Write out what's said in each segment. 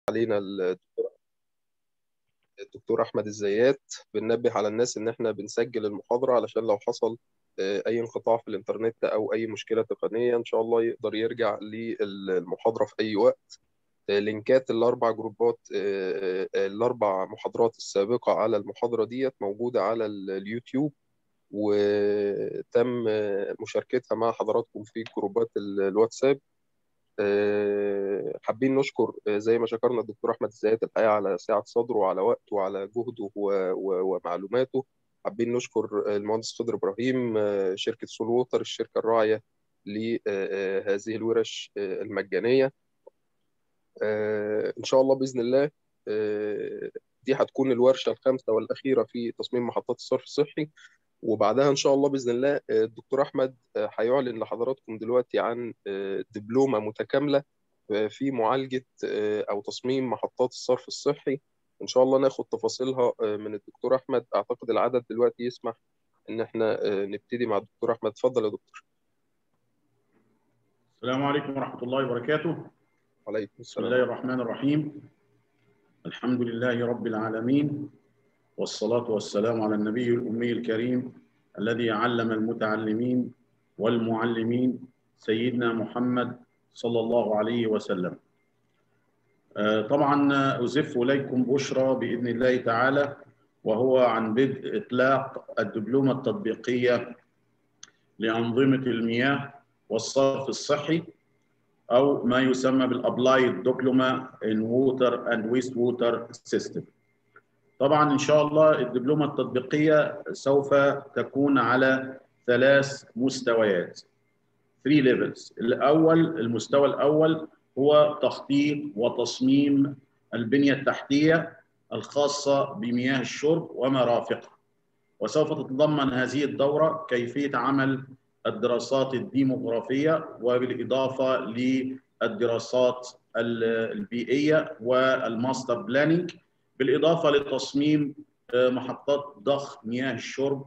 علينا الدكتور الدكتور احمد الزيات بننبه على الناس ان احنا بنسجل المحاضره علشان لو حصل اي انقطاع في الانترنت او اي مشكله تقنيه ان شاء الله يقدر يرجع للمحاضره في اي وقت لينكات الاربع جروبات الاربع محاضرات السابقه على المحاضره ديت موجوده على اليوتيوب وتم مشاركتها مع حضراتكم في جروبات الواتساب حابين نشكر زي ما شكرنا الدكتور احمد الزيات الحقيقه على سعه صدره وعلى وقته وعلى جهده ومعلوماته حابين نشكر المهندس خضر ابراهيم شركه سول ووتر الشركه الراعيه لهذه الورش المجانيه ان شاء الله باذن الله دي هتكون الورشه الخامسه والاخيره في تصميم محطات الصرف الصحي وبعدها ان شاء الله باذن الله الدكتور احمد هيعلن لحضراتكم دلوقتي عن دبلومه متكامله في معالجه او تصميم محطات الصرف الصحي ان شاء الله ناخد تفاصيلها من الدكتور احمد اعتقد العدد دلوقتي يسمح ان احنا نبتدي مع الدكتور احمد اتفضل يا دكتور السلام عليكم ورحمه الله وبركاته وعليكم بسم السلام الله الرحمن الرحيم الحمد لله رب العالمين والصلاة والسلام على النبي الأمي الكريم الذي علم المتعلمين والمعلمين سيدنا محمد صلى الله عليه وسلم طبعا أزف إليكم بشرى بإذن الله تعالى وهو عن بدء إطلاق الدبلومة التطبيقية لأنظمة المياه والصرف الصحي أو ما يسمى بالأبلايد دبلومة in water and waste water system طبعا ان شاء الله الدبلومه التطبيقيه سوف تكون على ثلاث مستويات 3 ليفلز الاول المستوى الاول هو تخطيط وتصميم البنيه التحتيه الخاصه بمياه الشرب وما رافقه وسوف تتضمن هذه الدوره كيفيه عمل الدراسات الديموغرافيه وبالاضافه للدراسات البيئيه والماستر بلاننج بالاضافه لتصميم محطات ضخ مياه الشرب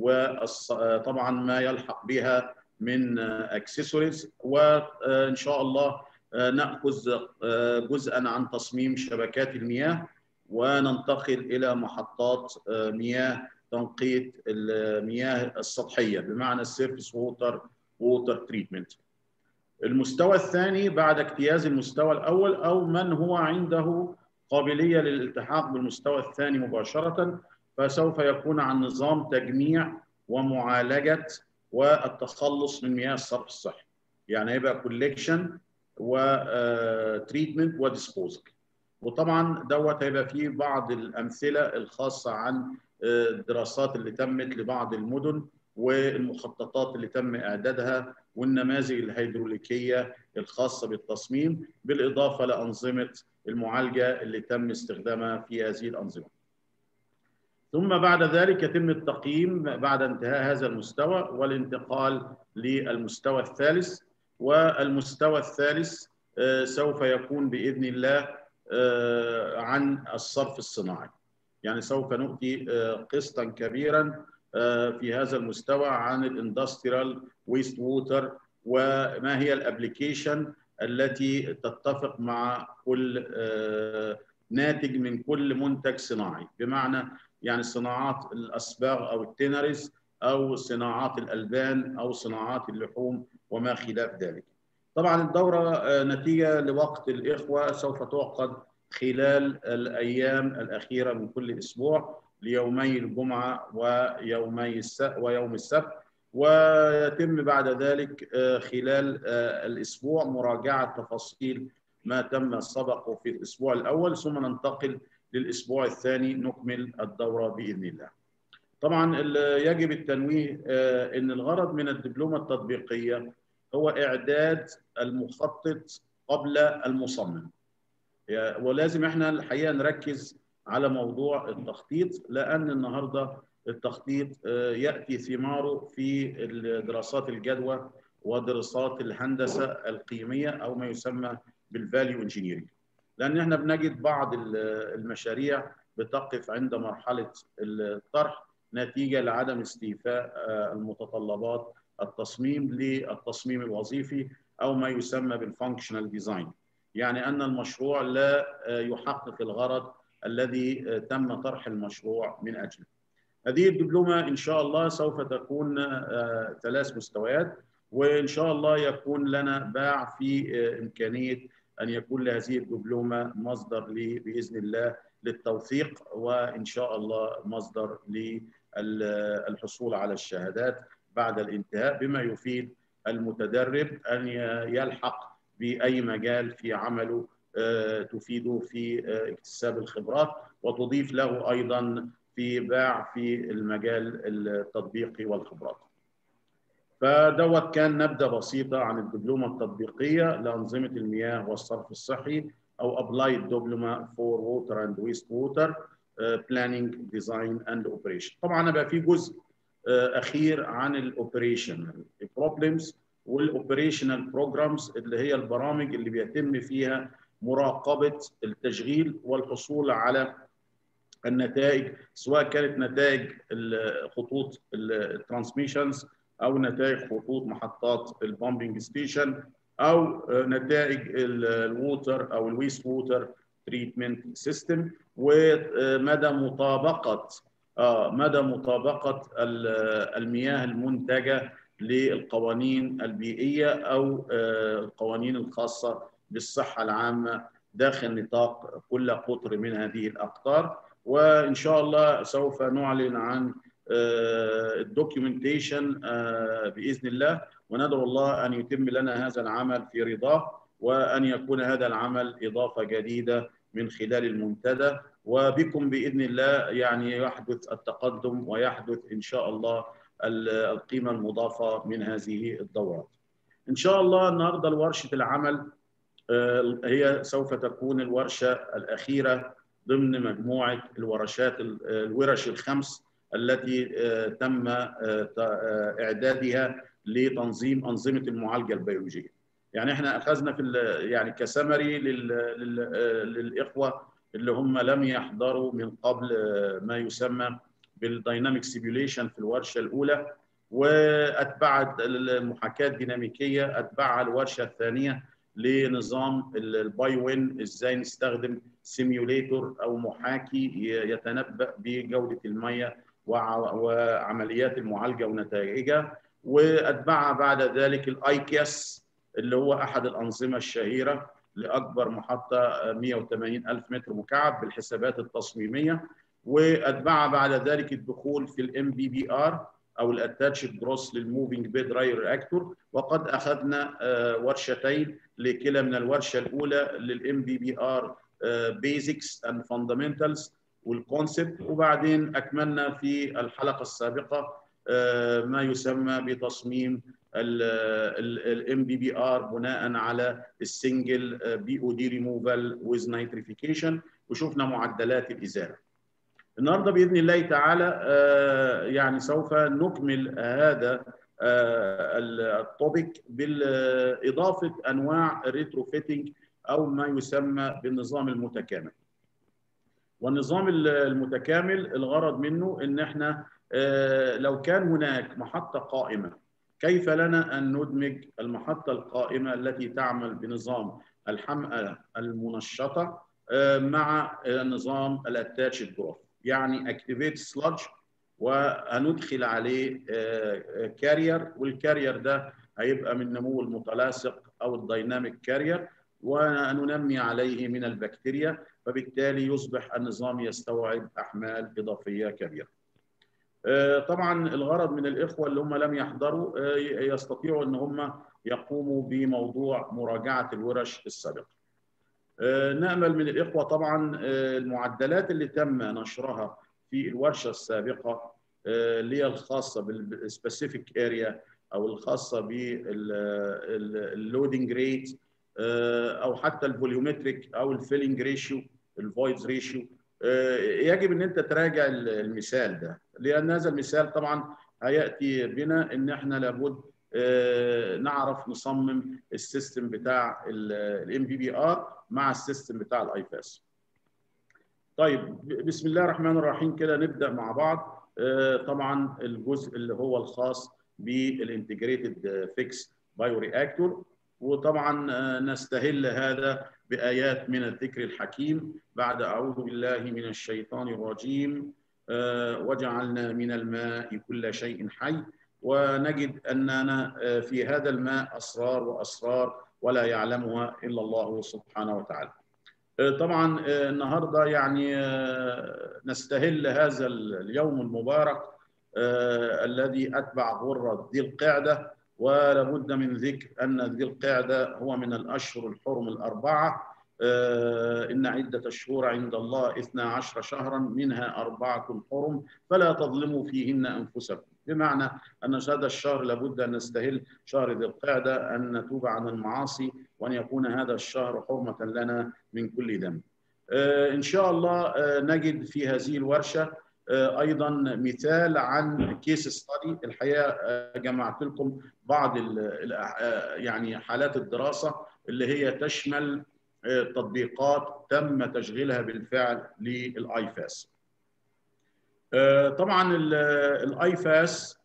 وطبعا ما يلحق بها من اكسسوارز وان شاء الله ناخذ جزءا عن تصميم شبكات المياه وننتقل الى محطات مياه تنقيه المياه السطحيه بمعنى السيرفيس ووتر ووتر تريتمنت المستوى الثاني بعد اجتياز المستوى الاول او من هو عنده قابليه للالتحاق بالمستوى الثاني مباشره فسوف يكون عن نظام تجميع ومعالجه والتخلص من مياه الصرف الصحي يعني هيبقى كوليكشن وتريتمنت وديسبوزل وطبعا دوت هيبقى فيه بعض الامثله الخاصه عن الدراسات اللي تمت لبعض المدن والمخططات اللي تم اعدادها والنماذج الهيدروليكيه الخاصه بالتصميم بالاضافه لانظمه المعالجه اللي تم استخدامها في هذه الانظمه. ثم بعد ذلك يتم التقييم بعد انتهاء هذا المستوى والانتقال للمستوى الثالث والمستوى الثالث سوف يكون باذن الله عن الصرف الصناعي. يعني سوف نؤتي قسطا كبيرا في هذا المستوى عن الاندستريال ويست ووتر وما هي الابلكيشن التي تتفق مع كل ناتج من كل منتج صناعي بمعنى يعني صناعات الاسباغ او التينرز او صناعات الالبان او صناعات اللحوم وما خلاف ذلك. طبعا الدوره نتيجه لوقت الاخوه سوف تعقد خلال الايام الاخيره من كل اسبوع ليومي الجمعه ويومي السبت ويوم السبت ويتم بعد ذلك خلال الاسبوع مراجعه تفاصيل ما تم سبقه في الاسبوع الاول ثم ننتقل للاسبوع الثاني نكمل الدوره باذن الله. طبعا يجب التنويه ان الغرض من الدبلومه التطبيقيه هو اعداد المخطط قبل المصمم. ولازم احنا الحقيقه نركز على موضوع التخطيط لان النهارده التخطيط ياتي ثماره في دراسات الجدوى ودراسات الهندسه القيميه او ما يسمى بالفاليو انجينيرنج لان احنا بنجد بعض المشاريع بتقف عند مرحله الطرح نتيجه لعدم استيفاء المتطلبات التصميم للتصميم الوظيفي او ما يسمى بالفانكشنال ديزاين يعني ان المشروع لا يحقق الغرض الذي تم طرح المشروع من اجله. هذه الدبلومه ان شاء الله سوف تكون ثلاث مستويات وان شاء الله يكون لنا باع في امكانيه ان يكون لهذه الدبلومه مصدر لي باذن الله للتوثيق وان شاء الله مصدر للحصول على الشهادات بعد الانتهاء بما يفيد المتدرب ان يلحق باي مجال في عمله تفيده في اكتساب الخبرات وتضيف له ايضا في باع في المجال التطبيقي والخبرات. فدوت كان نبذه بسيطه عن الدبلومه التطبيقيه لانظمه المياه والصرف الصحي او Applied Diploma for Water and Wastewater uh, Planning Design and Operation. طبعا بقى في جزء uh, اخير عن الاوبريشنال بروبلمز والاوبريشنال بروجرامز اللي هي البرامج اللي بيتم فيها مراقبه التشغيل والحصول على النتائج سواء كانت نتائج خطوط الترانسميشنز او نتائج خطوط محطات البامبنج ستيشن او نتائج الووتر او الويست ووتر تريتمنت سيستم ومدى مطابقه مدى مطابقه المياه المنتجه للقوانين البيئيه او القوانين الخاصه بالصحه العامه داخل نطاق كل قطر من هذه الاقطار وان شاء الله سوف نعلن عن الدوكيومنتيشن باذن الله وندعو الله ان يتم لنا هذا العمل في رضاه وان يكون هذا العمل اضافه جديده من خلال المنتدى وبكم باذن الله يعني يحدث التقدم ويحدث ان شاء الله القيمه المضافه من هذه الدورات. ان شاء الله النهارده ورشه العمل هي سوف تكون الورشه الاخيره ضمن مجموعه الورشات الورش الخمس التي تم اعدادها لتنظيم انظمه المعالجه البيولوجيه. يعني احنا اخذنا في يعني كسمري للاخوه اللي هم لم يحضروا من قبل ما يسمى بالدايناميك سيميوليشن في الورشه الاولى واتبعت المحاكاه الديناميكيه اتبعها الورشه الثانيه لنظام الباي وين ازاي نستخدم سيميوليتور او محاكي يتنبا بجوده الميه وعمليات المعالجه ونتائجها واتبعها بعد ذلك الاي كيس اللي هو احد الانظمه الشهيره لاكبر محطه 180 الف متر مكعب بالحسابات التصميميه واتبعها بعد ذلك الدخول في الام بي بي ار او الاتاتشد جروس للموفينج بيد راي رياكتور وقد اخذنا ورشتين لكلا من الورشه الاولى للام بي بي ار بيزكس اند فاندامنتالز والكونسبت وبعدين اكملنا في الحلقه السابقه ما يسمى بتصميم الام بي بي ار بناء على السنجل بي او دي ريموفال ويز نيتريفيكيشن وشفنا معدلات الازاله. النهارده باذن الله تعالى يعني سوف نكمل هذا التوبيك بالاضافه انواع الريتروفيتنج او ما يسمى بالنظام المتكامل. والنظام المتكامل الغرض منه ان احنا لو كان هناك محطه قائمه كيف لنا ان ندمج المحطه القائمه التي تعمل بنظام الحمأه المنشطه مع نظام الاتاتشد جروث يعني اكتيفيت سلادج وهندخل عليه كارير والكارير ده هيبقى من نمو المتلاصق او الدايناميك كارير وننمي عليه من البكتيريا فبالتالي يصبح النظام يستوعب احمال اضافيه كبيره. طبعا الغرض من الاخوه اللي هم لم يحضروا يستطيعوا ان هم يقوموا بموضوع مراجعه الورش السابقه. نامل من الاخوه طبعا المعدلات اللي تم نشرها في الورشه السابقه اللي هي الخاصه بالسبيسيفيك اريا او الخاصه باللودنج ريت او حتى الفوليومتريك او الفيلنج ريشيو الفويدز ريشيو يجب ان انت تراجع المثال ده لان هذا المثال طبعا هياتي بنا ان احنا لابد نعرف نصمم السيستم بتاع الام بي بي ار مع السيستم بتاع الاي فاس طيب بسم الله الرحمن الرحيم كده نبدا مع بعض طبعا الجزء اللي هو الخاص بالانتجريتد فيكس بايو رياكتور وطبعا نستهل هذا بآيات من الذكر الحكيم بعد أعوذ بالله من الشيطان الرجيم وجعلنا من الماء كل شيء حي ونجد أننا في هذا الماء أسرار وأسرار ولا يعلمها إلا الله سبحانه وتعالى طبعا النهارده يعني نستهل هذا اليوم المبارك الذي اتبع غره ذي القعده ولابد من ذكر ان ذي القعده هو من الاشهر الحرم الاربعه ان عده الشهور عند الله اثنا عشر شهرا منها اربعه حرم فلا تظلموا فيهن انفسكم بمعنى ان هذا الشهر لابد ان نستهل شهر ذي القعده ان نتوب عن المعاصي وان يكون هذا الشهر حرمه لنا من كل ذنب. ان شاء الله نجد في هذه الورشه ايضا مثال عن كيس ستادي الحقيقه جمعت لكم بعض يعني حالات الدراسه اللي هي تشمل تطبيقات تم تشغيلها بالفعل للايفاس. طبعا الاي فاس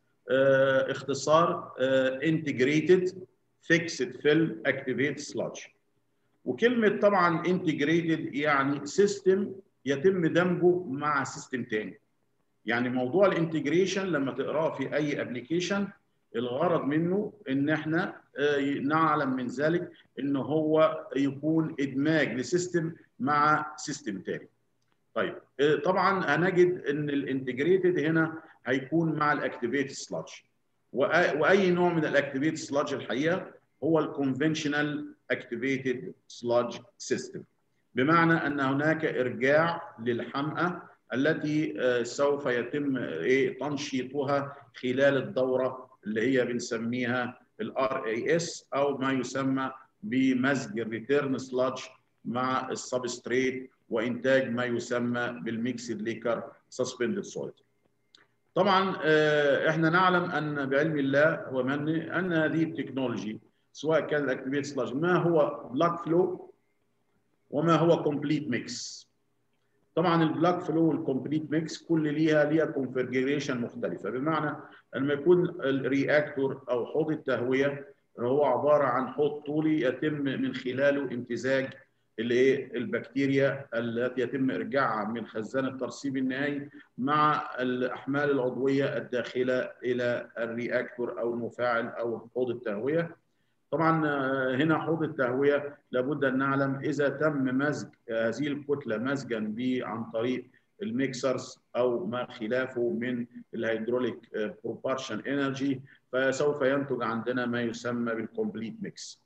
اختصار انتجريتد فيكسد فيل اكتيفيت سلاج وكلمه طبعا انتجريتد يعني سيستم يتم دمجه مع سيستم تاني يعني موضوع الانتجريشن لما تقراه في اي ابلكيشن الغرض منه ان احنا نعلم من ذلك ان هو يكون ادماج لسيستم مع سيستم تاني طيب طبعا هنجد ان الانتجريتد هنا هيكون مع الاكتيفيت سلاج واي نوع من الاكتيفيت سلاج الحقيقه هو الكونفنشنال اكتيفيتد سلاج سيستم بمعنى ان هناك ارجاع للحمأه التي سوف يتم تنشيطها خلال الدوره اللي هي بنسميها الار اي اس او ما يسمى بمزج الريتيرن سلاج مع السبستريت وانتاج ما يسمى بالميكسد ليكر سسبندد سوليد. طبعا احنا نعلم ان بعلم الله ومنه ان هذه التكنولوجي سواء كان الاكتيفيت سلاج ما هو بلاك فلو وما هو كومبليت ميكس. طبعا البلاك فلو والكومبليت ميكس كل ليها ليها كونفجريشن مختلفه بمعنى لما يكون الرياكتور او حوض التهويه هو عباره عن حوض طولي يتم من خلاله امتزاج الايه البكتيريا التي يتم ارجاعها من خزان الترسيب النهائي مع الاحمال العضويه الداخله الى الرياكتور او المفاعل او حوض التهويه طبعا هنا حوض التهويه لابد ان نعلم اذا تم مزج هذه الكتله مزجا عن طريق الميكسرز او ما خلافه من الهيدروليك بروبارشن انرجي فسوف ينتج عندنا ما يسمى بالكومبليت ميكس.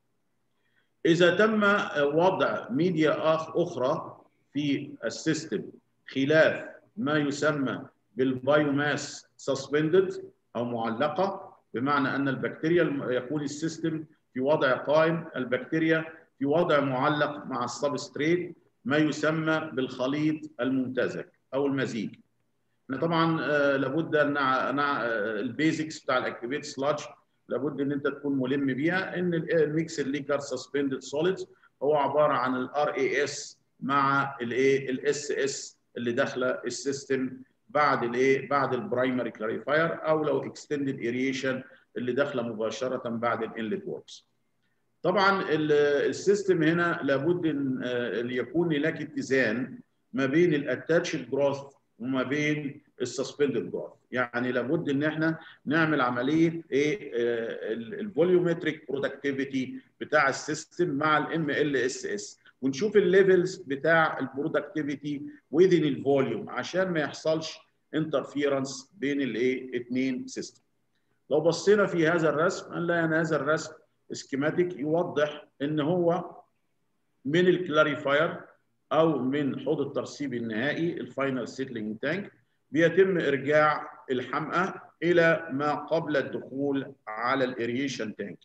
اذا تم وضع ميديا اخ اخرى في السيستم خلاف ما يسمى بالبايوماس سسبندد او معلقه بمعنى ان البكتيريا يكون السيستم في وضع قائم البكتيريا في وضع معلق مع السبستريت ما يسمى بالخليط الممتزج او المزيج. احنا طبعا لابد ان البيزكس بتاع الاكتيفيت سلاج لابد ان انت تكون ملم بيها ان الميكس الليكر سسبندد سوليدز هو عباره عن الار اي اس مع الايه الاس اس اللي داخله السيستم بعد الايه بعد البرايمري كلاريفاير او لو اكستندد اريشن اللي داخله مباشره بعد الانلت ووركس. طبعا السيستم هنا لابد ان يكون هناك اتزان ما بين الاتاتشد جروث وما بين السسبندد جروث يعني لابد ان احنا نعمل عمليه ايه الفوليومتريك برودكتيفيتي بتاع السيستم مع الام ال اس اس ونشوف الليفلز بتاع البرودكتيفيتي وذين الفوليوم عشان ما يحصلش انترفيرنس بين الايه اثنين سيستم لو بصينا في هذا الرسم هنلاقي ان هذا الرسم سكيماتيك يوضح ان هو من الكلاريفاير او من حوض الترسيب النهائي الفاينل سيتلينج تانك بيتم ارجاع الحمأة الى ما قبل الدخول على الاريشن تانك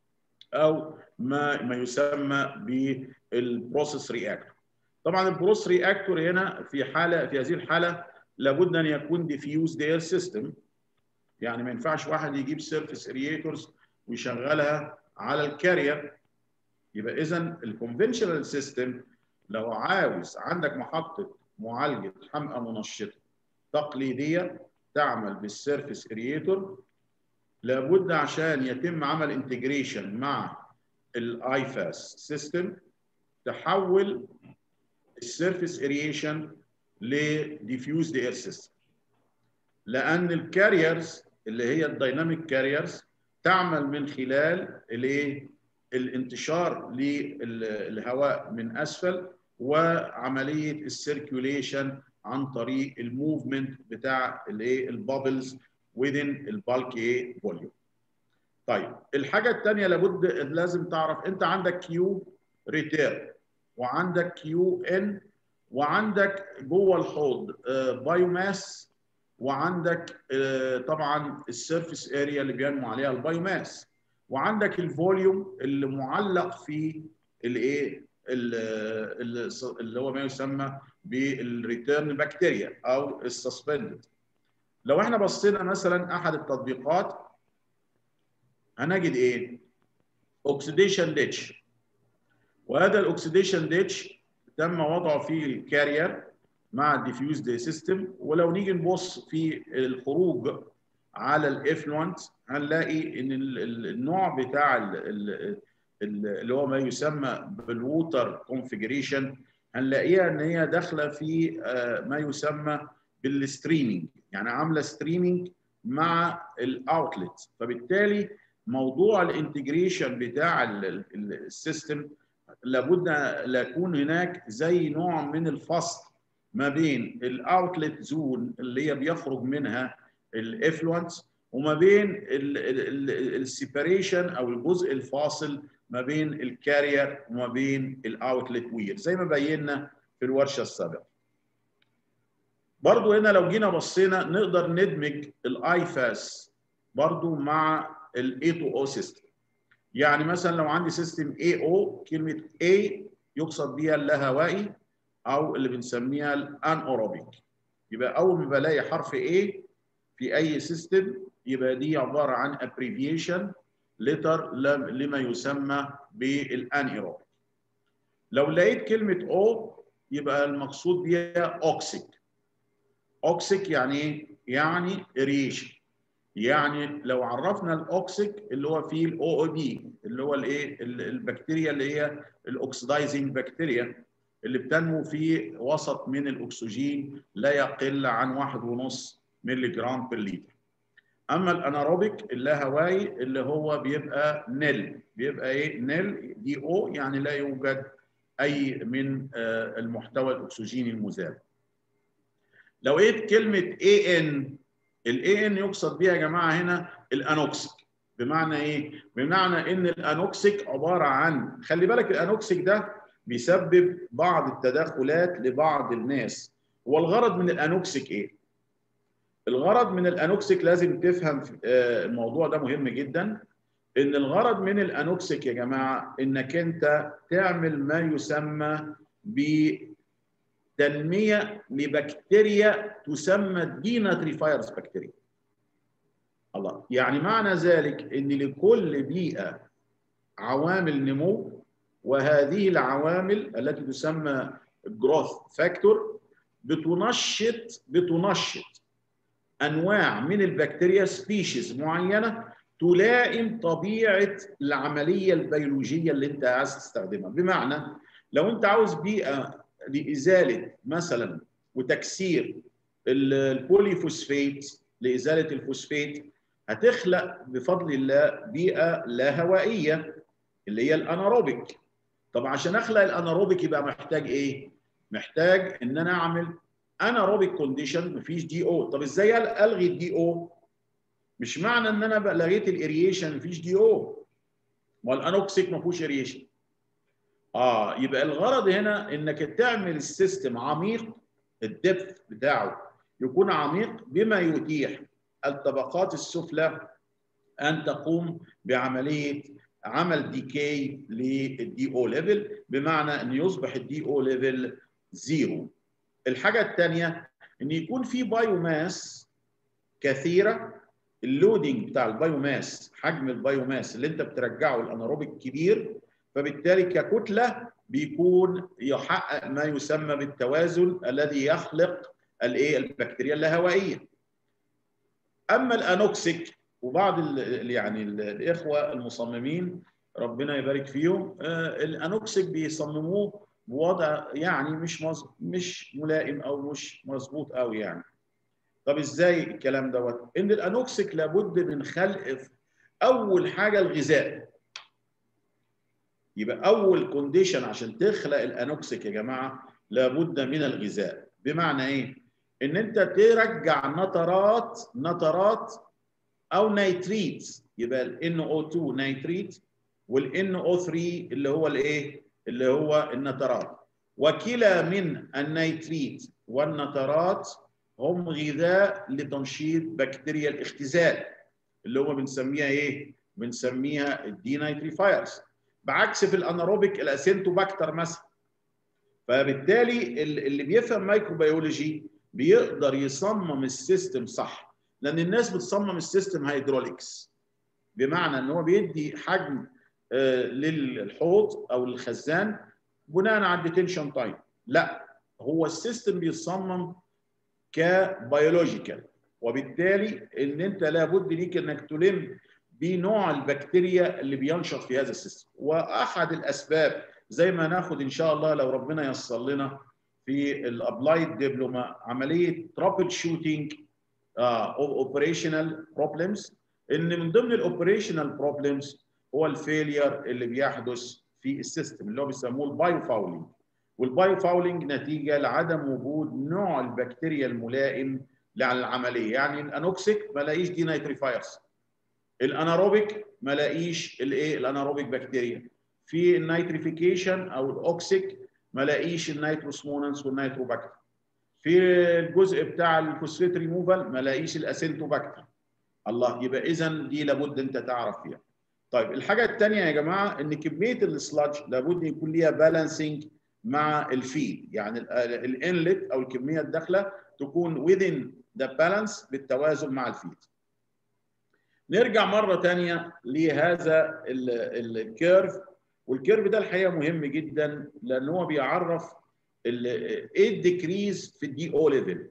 او ما ما يسمى بالبروسيس رياكتور طبعا البروسيس رياكتور هنا في حاله في هذه الحاله لابد ان يكون ديفيوزد اير سيستم يعني ما ينفعش واحد يجيب سيرفيس ارياتورز ويشغلها على الكارير يبقى اذا الكونفنشنال سيستم لو عاوز عندك محطه معالجه حمأة منشطه تقليديه تعمل بالسيرفيس ارياتور لابد عشان يتم عمل انتجريشن مع الايفاس سيستم تحول السيرفيس اريشن لديفيوزد اير سيستم لان الكاريرز اللي هي الدايناميك كاريرز تعمل من خلال الايه الانتشار للهواء من اسفل وعمليه السيركيوليشن عن طريق الموفمنت بتاع الايه البابلز within البالك ايه فوليوم طيب الحاجه الثانيه لابد لازم تعرف انت عندك كيو ريتير وعندك كيو ان وعندك جوه الحوض بايو ماس وعندك طبعا السيرفيس اريا اللي بينمو عليها البايو ماس وعندك الفوليوم اللي معلق في الايه اللي هو ما يسمى بالريتيرن بكتيريا او السسبندد لو احنا بصينا مثلا احد التطبيقات هنجد ايه اوكسيديشن ديتش وهذا الاوكسيديشن ديتش تم وضعه في الكارير مع الديفيوزد سيستم ولو نيجي نبص في الخروج على الافلونت هنلاقي ان النوع بتاع اللي هو ما يسمى بالووتر كونفيجريشن هنلاقيها ان هي داخله في ما يسمى بالستريمينج يعني عامله ستريمينج مع الاوتلت فبالتالي موضوع الانتجريشن بتاع السيستم لابد لا يكون هناك زي نوع من الفصل ما بين الاوتلت زون اللي هي بيخرج منها الافلونس وما بين السيبريشن او الجزء الفاصل ما بين الكارير وما بين الاوتلت وير زي ما بينا في الورشه السابقه. برضو هنا لو جينا بصينا نقدر ندمج الاي فاس برضو مع الاي تو او سيستم. يعني مثلا لو عندي سيستم اي او كلمه اي يقصد بها اللاهوائي او اللي بنسميها الانوروبيك. يبقى اول ما بلاقي حرف اي في اي سيستم يبقى دي عباره عن ابريفيشن لتر لما يسمى بالانيروبيك. لو لقيت كلمه او يبقى المقصود بها اوكسيك. اوكسيك يعني ايه؟ يعني ريشن. يعني لو عرفنا الاوكسيك اللي هو فيه الاو او بي اللي هو الايه البكتيريا اللي هي الاكسدايزنج بكتيريا اللي بتنمو في وسط من الاكسجين لا يقل عن واحد ونص مللي جرام بر لتر. اما الاناروبيك اللاهوائي اللي هو بيبقى نل بيبقى ايه نل دي او يعني لا يوجد اي من المحتوى الاكسجيني المذاب. لو لقيت كلمه اي ان الاي ان يقصد بيها يا جماعه هنا الانوكسيك بمعنى ايه؟ بمعنى ان الانوكسيك عباره عن خلي بالك الانوكسيك ده بيسبب بعض التدخلات لبعض الناس هو الغرض من الانوكسيك ايه؟ الغرض من الانوكسيك لازم تفهم الموضوع ده مهم جدا ان الغرض من الانوكسيك يا جماعه انك انت تعمل ما يسمى بتنميه لبكتيريا تسمى ديناتريفايرز بكتيريا الله يعني معنى ذلك ان لكل بيئه عوامل نمو وهذه العوامل التي تسمى جروث فاكتور بتنشط بتنشط انواع من البكتيريا سبيشيز معينه تلائم طبيعه العمليه البيولوجيه اللي انت عايز تستخدمها بمعنى لو انت عاوز بيئه لازاله مثلا وتكسير البوليفوسفيت لازاله الفوسفيت هتخلق بفضل الله بيئه لا هوائيه اللي هي الاناروبيك طب عشان اخلق الاناروبيك يبقى محتاج ايه محتاج ان انا اعمل اناروبيك كونديشن مفيش دي او طب ازاي الغي الدي او مش معنى ان انا لغيت الاريشن مفيش دي او ما الانوكسيك ما فيهوش اريشن اه يبقى الغرض هنا انك تعمل السيستم عميق الدبث بتاعه يكون عميق بما يتيح الطبقات السفلى ان تقوم بعمليه عمل ديكي للدي او ليفل بمعنى ان يصبح الدي او ليفل زيرو الحاجه الثانيه ان يكون في بايوماس كثيره اللودنج بتاع البايوماس حجم البايوماس اللي انت بترجعه الاناروبيك كبير فبالتالي ككتله بيكون يحقق ما يسمى بالتوازن الذي يخلق الايه البكتيريا اللاهوائيه اما الانوكسيك وبعض ال يعني ال الاخوه المصممين ربنا يبارك فيهم الانوكسيك بيصمموه بوضع يعني مش مز... مش ملائم او مش مظبوط قوي يعني طب ازاي الكلام دوت ان الانوكسيك لابد من خلق اول حاجه الغذاء يبقى اول كونديشن عشان تخلق الانوكسيك يا جماعه لابد من الغذاء بمعنى ايه ان انت ترجع نترات نترات او نيتريت يبقى ال NO2 نيتريت وال NO3 اللي هو الايه اللي هو النترات وكلا من النيتريت والنترات هم غذاء لتنشيط بكتيريا الاختزال اللي هو بنسميها ايه بنسميها الدينايتريفايرز بعكس في الاناروبيك الاسينتوباكتر مثلا فبالتالي اللي بيفهم مايكروبيولوجي بيقدر يصمم السيستم صح لان الناس بتصمم السيستم هيدروليكس بمعنى ان هو بيدي حجم للحوض او للخزان بناء على الديتنشن تايم لا هو السيستم بيصمم كبيولوجيكال وبالتالي ان انت لابد ليك انك تلم بنوع البكتيريا اللي بينشط في هذا السيستم واحد الاسباب زي ما ناخد ان شاء الله لو ربنا ييسر لنا في الابلايد دبلوما عمليه ترابل شوتنج اوبريشنال بروبلمز ان من ضمن الاوبريشنال بروبلمز هو الفيلير اللي بيحدث في السيستم اللي هو بيسموه البايو فاولينج والبايو فاولينج نتيجه لعدم وجود نوع البكتيريا الملائم للعمليه يعني الانوكسيك ما لاقيش دي نيتريفايرز الاناروبيك ما لاقيش الايه الاناروبيك بكتيريا في النيتريفيكيشن او الاوكسيك ما لاقيش النيتروسمونانس والنيتروباكتر في الجزء بتاع الفوسفيت ريموفال ما لاقيش الاسينتوباكتر الله يبقى اذا دي لابد انت تعرف فيها طيب الحاجه الثانيه يا جماعه ان كميه السلاج لابد يكون ليها بالانسنج مع الفيد يعني الانلت او الكميه الداخله تكون within the balance بالتوازن مع الفيد نرجع مره ثانيه لهذا الكيرف والكيرف ده الحقيقه مهم جدا لان هو بيعرف ايه الديكريز في الدي او ليفل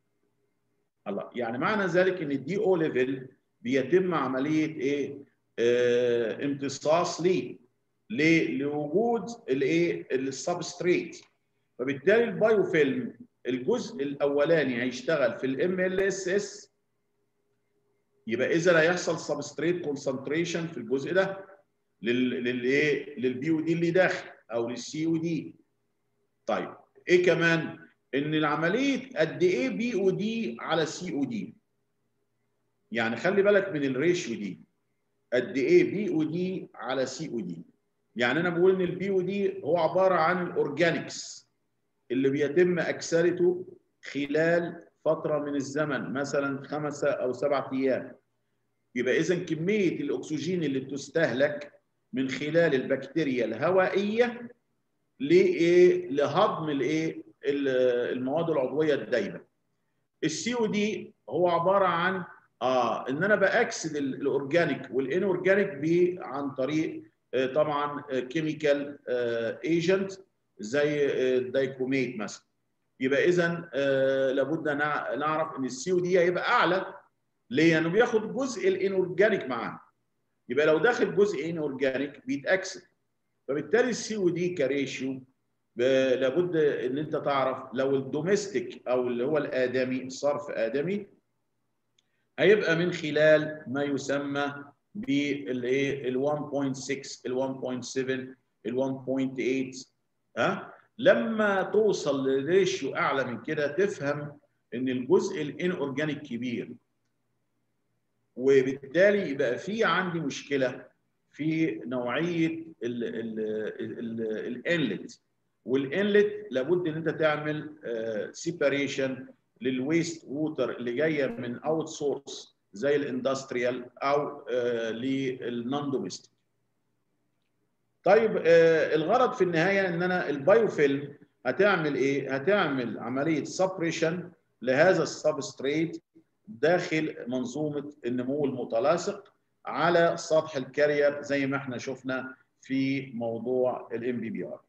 الله يعني معنى ذلك ان الدي او ليفل بيتم عمليه ايه آه امتصاص ليه ليه لوجود الايه السبستريت فبالتالي البايوفيلم الجزء الاولاني هيشتغل في الام ال اس اس يبقى اذا هيحصل سبستريت كونسنتريشن في الجزء ده للايه للبي او دي اللي داخل او للسي او دي طيب ايه كمان ان العمليه قد ايه بي او دي على سي او دي يعني خلي بالك من الريشيو دي قد ايه بي او دي على سي او دي يعني انا بقول ان البي او دي هو عباره عن الاورجانيكس اللي بيتم اكسرته خلال فتره من الزمن مثلا خمسه او سبعه ايام يبقى اذا كميه الاكسجين اللي بتستهلك من خلال البكتيريا الهوائيه لايه لهضم الايه المواد العضويه الدايبه السي او دي هو عباره عن اه ان انا باكسد الاورجانيك والان اورجانيك عن طريق آه طبعا كيميكال آه ايجنت زي الدايكوميت مثلا يبقى اذا آه لابد نعرف ان السي او دي هيبقى اعلى ليه؟ لانه بياخد جزء الانورجانيك معاه يبقى لو داخل جزء انورجانيك بيتاكسد فبالتالي السي او دي كريشيو لابد ان انت تعرف لو الدوميستيك او اللي هو الادمي صرف ادمي هيبقى من خلال ما يسمى بالايه ال 1.6 ال 1.7 ال 1.8 ها لما توصل لريشيو اعلى من كده تفهم ان الجزء الان اورجانيك كبير وبالتالي يبقى في عندي مشكله في نوعيه الانلت والانلت لابد ان انت تعمل سيباريشن للويست ووتر اللي جايه من اوت سورس زي الاندستريال او للنون دوميستيك طيب الغرض في النهايه ان انا البايوفيلم هتعمل ايه هتعمل عمليه سبريشن لهذا السبستريت داخل منظومه النمو المتلاصق على سطح الكارير زي ما احنا شفنا في موضوع الام بي بي ار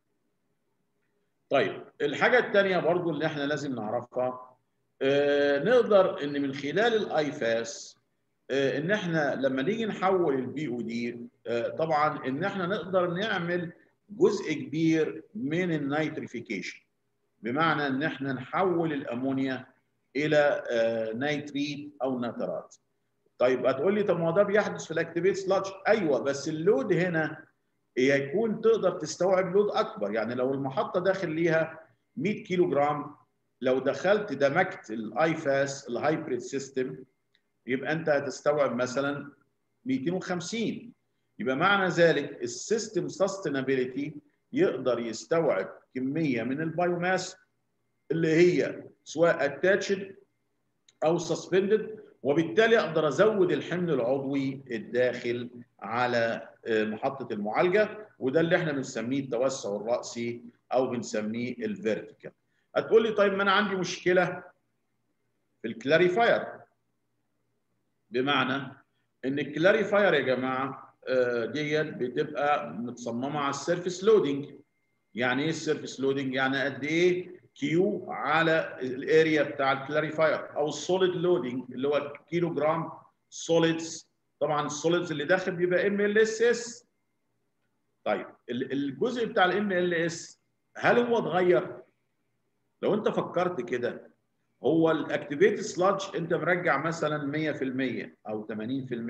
طيب الحاجه الثانيه برضو اللي احنا لازم نعرفها آه نقدر ان من خلال الاي فاس آه ان احنا لما نيجي نحول البي او دي طبعا ان احنا نقدر نعمل جزء كبير من النيتريفيكيشن بمعنى ان احنا نحول الامونيا الى نيتريت او نترات طيب هتقول لي طب ما هو ده بيحدث في الاكتيفيت سلادج ايوه بس اللود هنا يكون تقدر تستوعب لود اكبر يعني لو المحطه داخل ليها 100 كيلو جرام لو دخلت دمجت الاي فاس الهايبريد سيستم يبقى انت هتستوعب مثلا 250 يبقى معنى ذلك السيستم سستينابيلتي يقدر يستوعب كميه من البايوماس اللي هي سواء اتاتشد او سسبندد وبالتالي اقدر ازود الحمل العضوي الداخل على محطه المعالجه وده اللي احنا بنسميه التوسع الراسي او بنسميه الفيرتيكال هتقول لي طيب ما انا عندي مشكله في الكلاريفاير بمعنى ان الكلاريفاير يا جماعه ديت بتبقى متصممه على السيرفيس لودنج يعني ايه السيرفيس لودنج يعني قد ايه كيو على الاريا بتاع الكلاريفاير او السوليد لودنج اللي هو كيلو جرام سوليدز طبعا السوليدز اللي داخل بيبقى ام ال اس اس طيب الجزء بتاع الام ال اس هل هو اتغير لو انت فكرت كده هو الاكتيفيتد سلادج انت مرجع مثلا 100% او 80%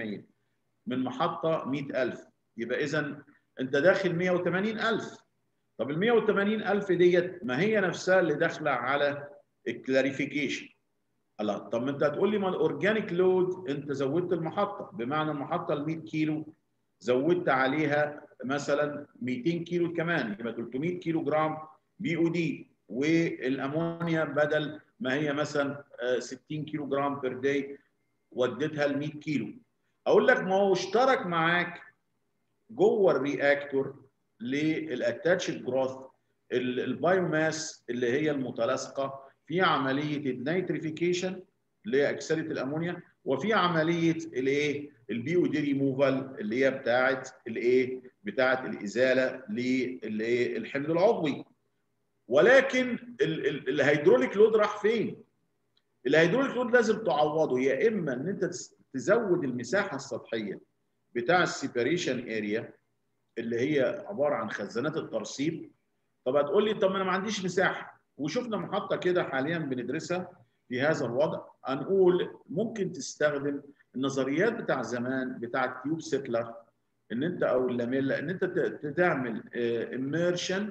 من محطه 100000 يبقى اذا انت داخل 180000 طب ال 180000 ديت ما هي نفسها اللي داخله على الكلاريفيكيشن الله طب ما انت هتقول لي ما الاورجانيك لود انت زودت المحطه بمعنى المحطه ال 100 كيلو زودت عليها مثلا 200 كيلو كمان يبقى 300 كيلو جرام بي او دي والامونيا بدل ما هي مثلا 60 كيلو جرام بير داي وديتها ل 100 كيلو اقول لك ما هو اشترك معاك جوه الرياكتور للاتاتشد جروث البايوماس اللي هي المتلاصقه في عمليه النيتريفيكيشن اللي هي اكسده الامونيا وفي عمليه الايه البي او دي ريموفال اللي هي بتاعه الايه بتاعه الازاله للايه الحمل العضوي ولكن الهيدروليك لود راح فين الهيدروليك لود لازم تعوضه يا اما ان انت تزود المساحه السطحيه بتاع السيبريشن اريا اللي هي عباره عن خزانات الترسيب طب هتقول لي طب ما انا ما عنديش مساحه وشفنا محطه كده حاليا بندرسها في هذا الوضع هنقول ممكن تستخدم النظريات بتاع زمان بتاع التيوب سيتلر ان انت او اللاميلا ان انت تعمل اميرشن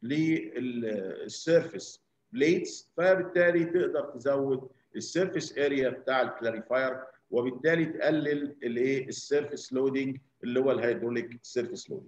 للسيرفيس بليتس فبالتالي تقدر تزود السيرفيس اريا بتاع الكلاريفاير وبالتالي تقلل الايه السيرفيس لودنج اللي هو الهيدروليك سيرفيس لودنج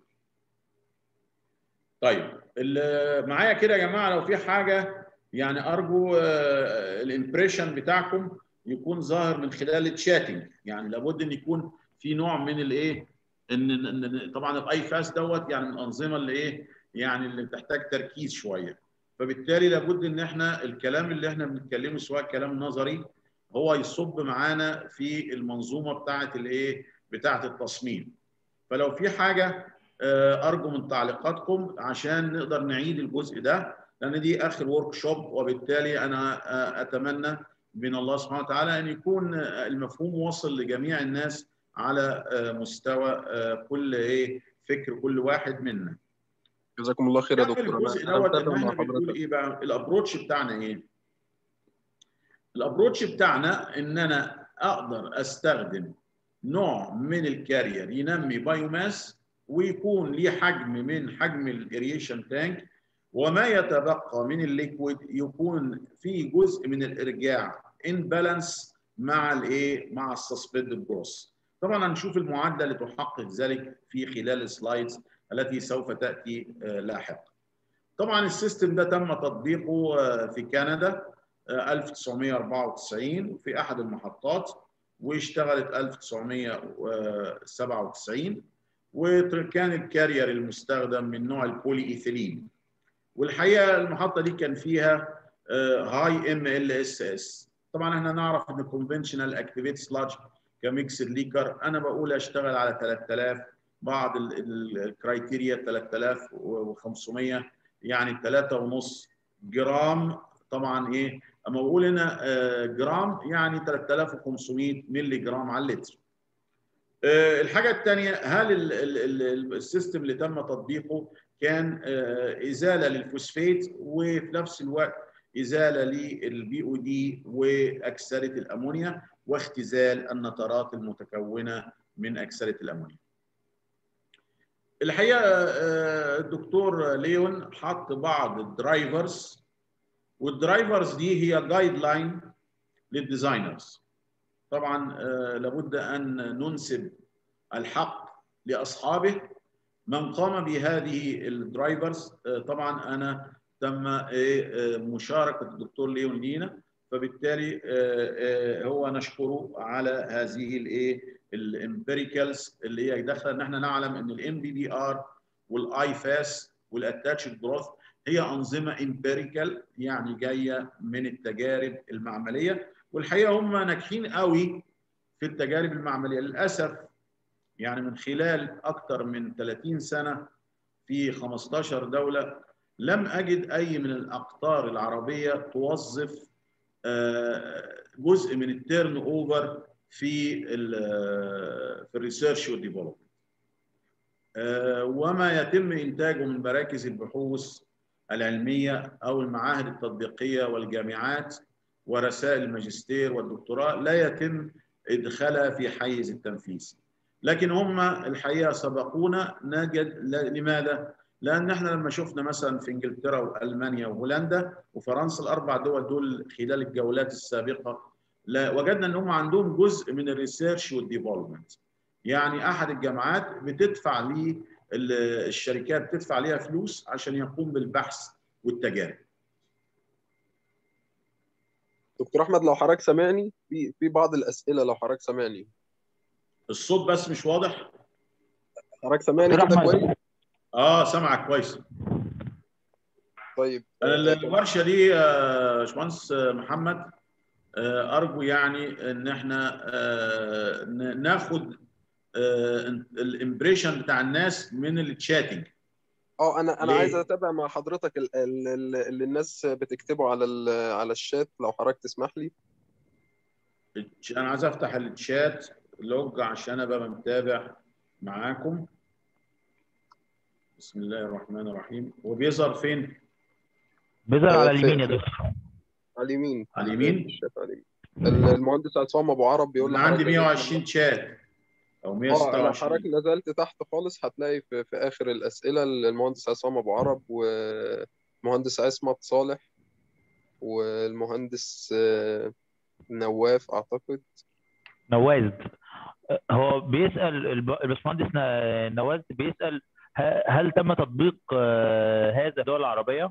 طيب معايا كده يا جماعه لو في حاجه يعني ارجو الامبريشن بتاعكم يكون ظاهر من خلال الشاتنج يعني لابد ان يكون في نوع من الايه ان طبعا الاي فاس دوت يعني من الانظمه اللي ايه يعني اللي بتحتاج تركيز شويه فبالتالي لابد ان احنا الكلام اللي احنا بنتكلمه سواء كلام نظري هو يصب معانا في المنظومه بتاعه الايه بتاعه التصميم فلو في حاجه ارجو من تعليقاتكم عشان نقدر نعيد الجزء ده لان دي اخر ورك شوب وبالتالي انا اتمنى من الله سبحانه وتعالى ان يكون المفهوم واصل لجميع الناس على مستوى كل ايه فكر كل واحد منا جزاكم الله خير يا دكتور الجزء دوت ان احنا بنقول ايه بقى الابروتش بتاعنا ايه الابروتش بتاعنا ان انا اقدر استخدم نوع من الكارير ينمي بايوماس ويكون ليه حجم من حجم الاريشن تانك وما يتبقى من الليكويد يكون في جزء من الارجاع ان بالانس مع الايه مع السسبندد جروس طبعا هنشوف المعادله اللي تحقق ذلك في خلال السلايدز التي سوف تاتي لاحقا طبعا السيستم ده تم تطبيقه في كندا 1994 في احد المحطات واشتغلت 1997 وكان الكارير المستخدم من نوع البولي ايثيلين والحقيقه المحطه دي كان فيها هاي ام ال اس اس طبعا احنا نعرف ان الكونفنشنال اكتيفيت سلاج كميكسد ليكر انا بقول اشتغل على 3000 بعض الكرايتيريا 3500 يعني 3.5 جرام طبعا ايه اما بقول هنا جرام يعني 3500 مللي جرام على اللتر الحاجه الثانيه هل ال ال ال السيستم اللي تم تطبيقه كان ازاله للفوسفات وفي نفس الوقت ازاله للبي او دي واكسده الامونيا واختزال النترات المتكونه من اكسده الامونيا. الحقيقه الدكتور ليون حط بعض الدرايفرز والدرايفرز دي هي جايد لاين للديزاينرز. طبعا لابد ان ننسب الحق لاصحابه من قام بهذه الدرايفرز طبعا انا تم مشاركه الدكتور ليون لينا فبالتالي هو نشكره على هذه الايه الامبيريكالز اللي هي داخله ان احنا نعلم ان الام بي بي ار والاي فاس والاتاتشد جروث هي انظمه امبيريكال يعني جايه من التجارب المعمليه والحقيقه هم ناجحين قوي في التجارب المعمليه للاسف يعني من خلال اكثر من 30 سنه في 15 دوله لم اجد اي من الاقطار العربيه توظف جزء من التيرن اوفر في ال في الريسيرش والديفلوبمنت وما يتم انتاجه من مراكز البحوث العلميه او المعاهد التطبيقيه والجامعات ورسائل الماجستير والدكتوراه لا يتم ادخالها في حيز التنفيذ لكن هم الحقيقه سبقونا نجد لماذا لان احنا لما شفنا مثلا في انجلترا والمانيا وهولندا وفرنسا الاربع دول دول خلال الجولات السابقه لا وجدنا ان هم عندهم جزء من الريسيرش والديفلوبمنت يعني احد الجامعات بتدفع للشركات بتدفع ليها فلوس عشان يقوم بالبحث والتجارب دكتور احمد لو حضرتك سامعني في في بعض الاسئله لو حضرتك سامعني الصوت بس مش واضح حضرتك سامعني كده كويس اه سامعك كويس طيب الورشه دي يا باشمهندس محمد ارجو يعني ان احنا ناخد الامبريشن بتاع الناس من التشاتنج اه انا انا عايز اتابع مع حضرتك اللي الناس بتكتبه على على الشات لو حضرتك تسمح لي انا عايز افتح الشات لوج عشان ابقى متابع معاكم بسم الله الرحمن الرحيم هو بيظهر فين؟ بيظهر على اليمين يا دكتور على اليمين على اليمين على اليمين المهندس عصام ابو عرب بيقول انا عندي 120 شات او 126 حضرتك نزلت تحت خالص هتلاقي في, في اخر الاسئله المهندس عصام ابو عرب ومهندس عصمت صالح والمهندس نواف اعتقد نواز هو بيسال الباشمهندس نواز بيسال هل تم تطبيق هذا الدول العربيه؟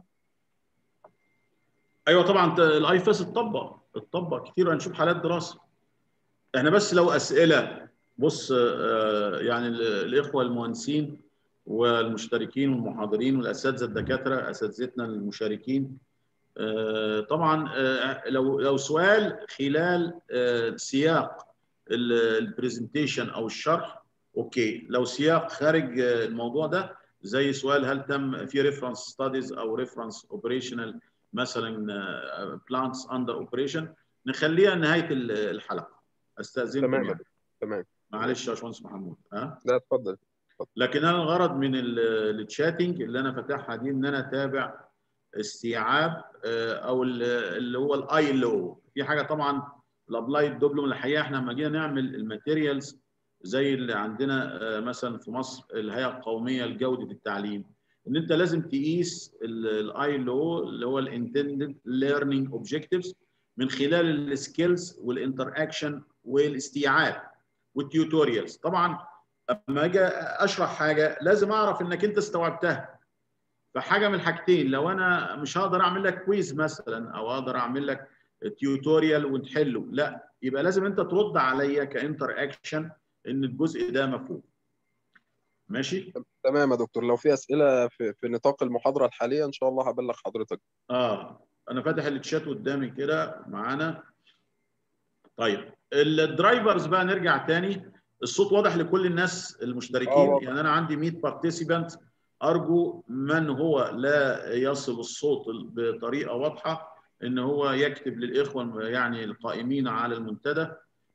ايوه طبعا الاي فاس اتطبق اتطبق كتير هنشوف حالات دراسه احنا بس لو اسئله بص يعني الاخوه المهندسين والمشتركين والمحاضرين والاساتذه الدكاتره اساتذتنا المشاركين طبعا لو لو سؤال خلال سياق البرزنتيشن او الشرح اوكي لو سياق خارج الموضوع ده زي سؤال هل تم في ريفرنس ستاديز او ريفرنس اوبريشنال مثلا بلانتس اندر اوبريشن نخليها نهايه الحلقه استاذنكم تمام يعني. تمام معلش يا باشمهندس محمود ها لا اتفضل لكن انا الغرض من التشاتنج اللي انا فاتحها دي ان انا اتابع استيعاب او اللي هو الاي ال او في حاجه طبعا الابلايد دوبلوم الحقيقه احنا لما جينا نعمل الماتيريالز زي اللي عندنا مثلا في مصر الهيئه القوميه لجوده التعليم ان انت لازم تقيس الاي ال او اللي هو الانتندد ليرنينج اوبجكتيفز من خلال السكيلز والانتر اكشن والاستيعاب والتيوتوريالز طبعا اما اجي اشرح حاجه لازم اعرف انك انت استوعبتها فحاجه من الحاجتين لو انا مش هقدر اعمل لك كويز مثلا او اقدر اعمل لك تيوتوريال وتحله لا يبقى لازم انت ترد عليا كانتر اكشن ان الجزء ده مفهوم ماشي تمام يا دكتور لو في اسئله في, في نطاق المحاضره الحاليه ان شاء الله هبلغ حضرتك اه انا فاتح التشات قدامي كده معانا طيب الدرايفرز بقى نرجع تاني الصوت واضح لكل الناس المشتركين آه. يعني انا عندي 100 بارتيسيبانت ارجو من هو لا يصل الصوت بطريقه واضحه ان هو يكتب للاخوه يعني القائمين على المنتدى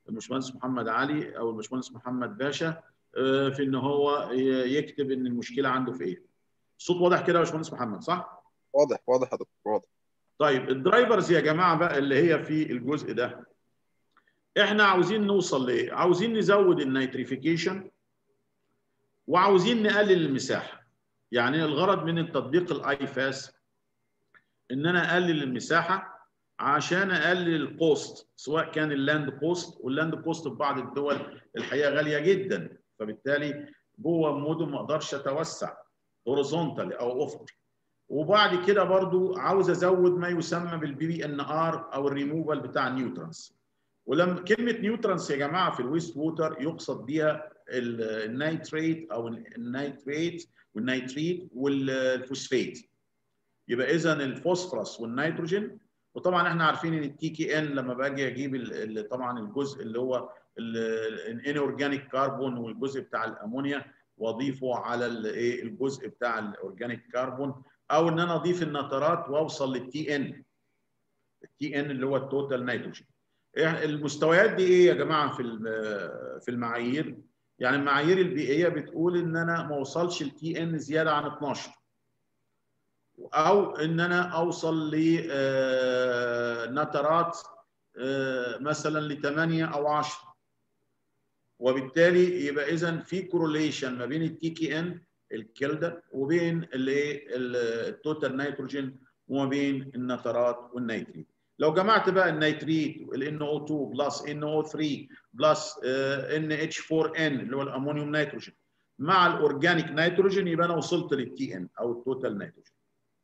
الباشمهندس محمد علي او الباشمهندس محمد باشا في ان هو يكتب ان المشكله عنده في ايه الصوت واضح كده يا باشمهندس محمد صح واضح واضح يا دكتور واضح طيب الدرايفرز يا جماعه بقى اللي هي في الجزء ده احنا عاوزين نوصل لايه عاوزين نزود النيتريفيكيشن وعاوزين نقلل المساحه يعني الغرض من التطبيق الاي فاس ان انا اقلل المساحه عشان اقلل الكوست سواء كان اللاند كوست واللاند كوست في بعض الدول الحقيقه غاليه جدا فبالتالي جوه المدن ما اقدرش اتوسع هوريزونتال او افقي وبعد كده برضو عاوز ازود ما يسمى بالبي بي ان ار او الريموفال بتاع النيوترانس ولما كلمه نيوترانس يا جماعه في الويست ووتر يقصد بيها النيتريت او النيتريت والنيتريت والفوسفيت يبقى اذا الفوسفورس والنيتروجين وطبعا احنا عارفين ان التي كي ان لما باجي اجيب طبعا الجزء اللي هو الان اورجانيك كربون والجزء بتاع الامونيا واضيفه على الايه الجزء بتاع الاورجانيك كربون او ان انا اضيف النترات واوصل للتي ان التي ان اللي هو التوتال نيتروجين المستويات دي ايه يا جماعه في في المعايير يعني المعايير البيئيه بتقول ان انا ما اوصلش التي ان زياده عن 12 او ان انا اوصل لنترات مثلا ل 8 او 10 وبالتالي يبقى اذا في كوروليشن ما بين التي كي ان الكلده وبين الايه التوتال نيتروجين وما بين النترات والنيتريت لو جمعت بقى النيتريت ال NO2 بلس NO3 بلس NH4N اللي هو الامونيوم نيتروجين مع الاورجانيك نيتروجين يبقى انا وصلت للتي ان او التوتال نيتروجين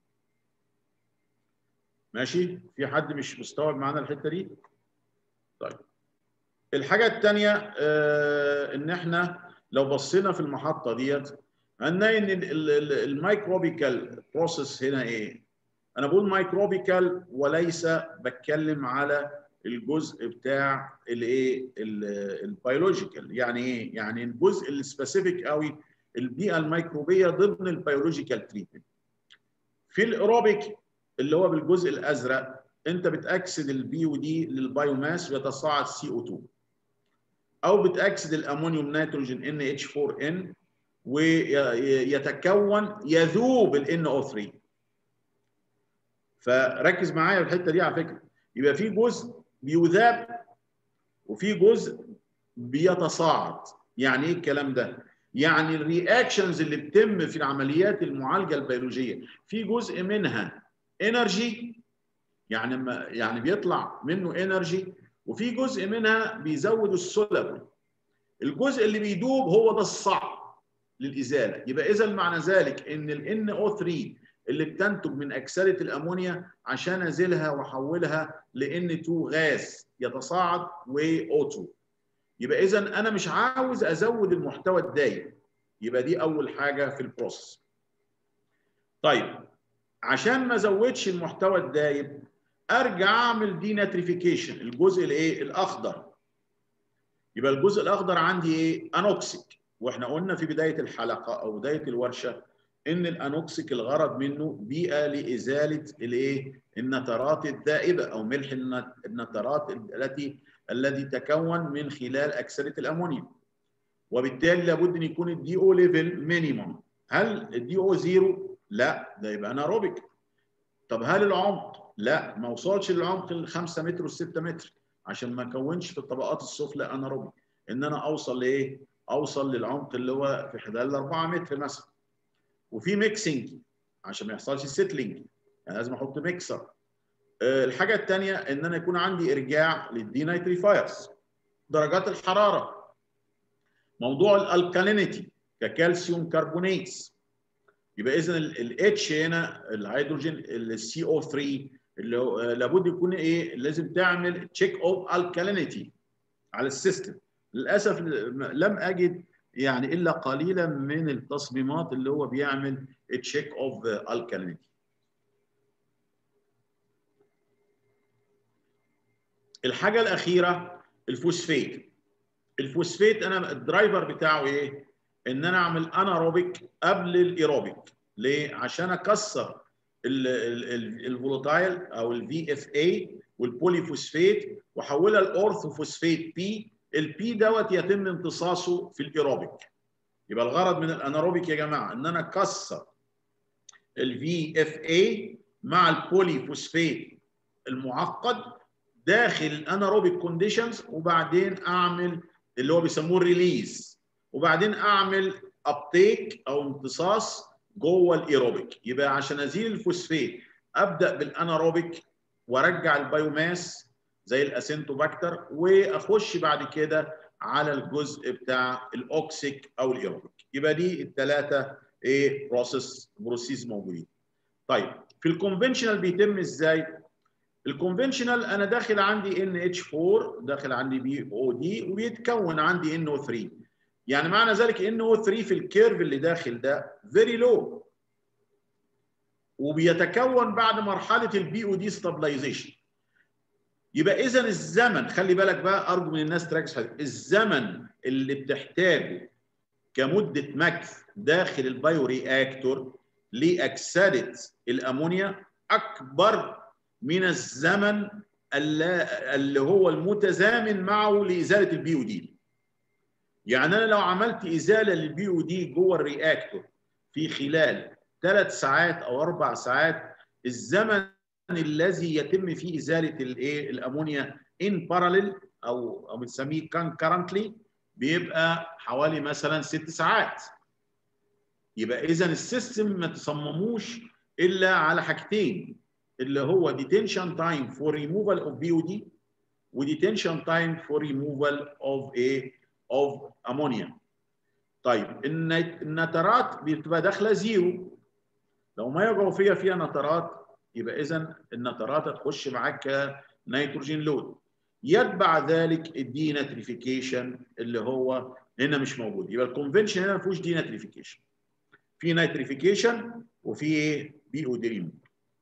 ماشي في حد مش مستوعب معانا الحته دي طيب الحاجه الثانيه آه ان احنا لو بصينا في المحطه ديت هنلاقي ان الميكروبيكال بروسيس هنا ايه انا بقول مايكروبيكال وليس بتكلم على الجزء بتاع الايه البيولوجيكال يعني ايه يعني الجزء السبيسيفيك قوي البيئه الميكروبيه ضمن البيولوجيكال تريتمنت في الايروبيك اللي هو بالجزء الازرق انت بتاكسد البي ودي للبايوماس ويتصاعد سي او 2 او بتاكسد الامونيوم نيتروجين ان اتش 4 ان ويتكون يذوب ال NO3 فركز معايا في الحته دي على فكره يبقى في جزء بيذاب وفي جزء بيتصاعد يعني ايه الكلام ده يعني الرياكشنز اللي بتتم في العمليات المعالجه البيولوجيه في جزء منها انرجي يعني ما يعني بيطلع منه انرجي وفي جزء منها بيزود السولبل الجزء اللي بيدوب هو ده الصعب للازاله يبقى اذا معنى ذلك ان ال NO3 اللي بتنتج من اكسده الامونيا عشان ازيلها واحولها ل N2 غاز يتصاعد و O2 يبقى اذا انا مش عاوز ازود المحتوى الدايم يبقى دي اول حاجه في البروسيس طيب عشان ما ازودش المحتوى الدايم ارجع اعمل دي ناتريفيكيشن الجزء الايه الاخضر يبقى الجزء الاخضر عندي ايه انوكسيك واحنا قلنا في بدايه الحلقه او بدايه الورشه ان الانوكسيك الغرض منه بيئه لازاله الايه النترات الذائبه او ملح النترات التي الذي تكون من خلال اكسده الامونيوم وبالتالي لابد ان يكون الدي او ليفل مينيمم هل الدي او زيرو لا ده يبقى اناروبيك طب هل العمق لا ما وصلش للعمق ال 5 متر و 6 متر عشان ما اكونش في الطبقات السفلى اناروبيك ان انا اوصل لايه اوصل للعمق اللي هو في خلال 4 متر مثلا وفي ميكسنج عشان ما يحصلش سيتلينج يعني لازم احط ميكسر أه الحاجه الثانيه ان انا يكون عندي ارجاع للدي نيتريفايرز درجات الحراره موضوع الالكالينيتي ككالسيوم كربونيتس يبقى اذا الاتش هنا الهيدروجين السي او 3 اللي هو لابد يكون ايه لازم تعمل تشيك اوف الكالينيتي على السيستم للاسف لم اجد يعني الا قليلا من التصميمات اللي هو بيعمل تشيك اوف الكالينيتي الحاجه الاخيره الفوسفيت الفوسفيت انا الدرايفر بتاعه ايه ان انا اعمل اناروبيك قبل الايروبيك ليه عشان اكسر الفولوتايل او الفي اف اي والبوليفوسفيت واحولها لاورثوفوسفيت بي البي دوت يتم امتصاصه في الايروبيك يبقى الغرض من الاناروبيك يا جماعه ان انا اكسر الفي اف اي مع البوليفوسفيت المعقد داخل الاناروبيك كونديشنز وبعدين اعمل اللي هو بيسموه الريليز وبعدين اعمل ابتيك او امتصاص جوه الايروبيك يبقى عشان ازيل الفوسفيت ابدا بالاناروبيك وارجع البايوماس زي الاسنتوباكتر واخش بعد كده على الجزء بتاع الاوكسيك او الايروبيك يبقى دي الثلاثه ايه بروسيس بروسيس موجودين طيب في الكونفنشنال بيتم ازاي الكونفنشنال انا داخل عندي ان اتش 4 داخل عندي بي او دي وبيتكون عندي ان او 3 يعني معنى ذلك ان او 3 في الكيرف اللي داخل ده فيري لو وبيتكون بعد مرحله البي او دي ستابلايزيشن يبقى اذا الزمن خلي بالك بقى ارجو من الناس تركز في الزمن اللي بتحتاجه كمده مكث داخل البايو رياكتور لاكسده الامونيا اكبر من الزمن اللي هو المتزامن معه لازاله البي او دي يعني انا لو عملت ازاله للبي او دي جوه الرياكتور في خلال ثلاث ساعات او اربع ساعات الزمن الذي يتم فيه ازاله الايه الامونيا ان باراليل او او بنسميه كونكرنتلي بيبقى حوالي مثلا ست ساعات يبقى اذا السيستم ما تصمموش الا على حاجتين اللي هو detention time for removal of BOD و detention time for removal of a of ammonia. طيب النترات بتبقى داخله زيرو لو ميه جوفيه فيها نترات يبقى اذا النترات هتخش معاك كنيتروجين لود يتبع ذلك الدي ناتريفيكيشن اللي هو هنا مش موجود يبقى الكونفنشن هنا ما فيهوش دي ناتريفيكيشن في نيتريفيكيشن وفي ايه بي او دي ريموف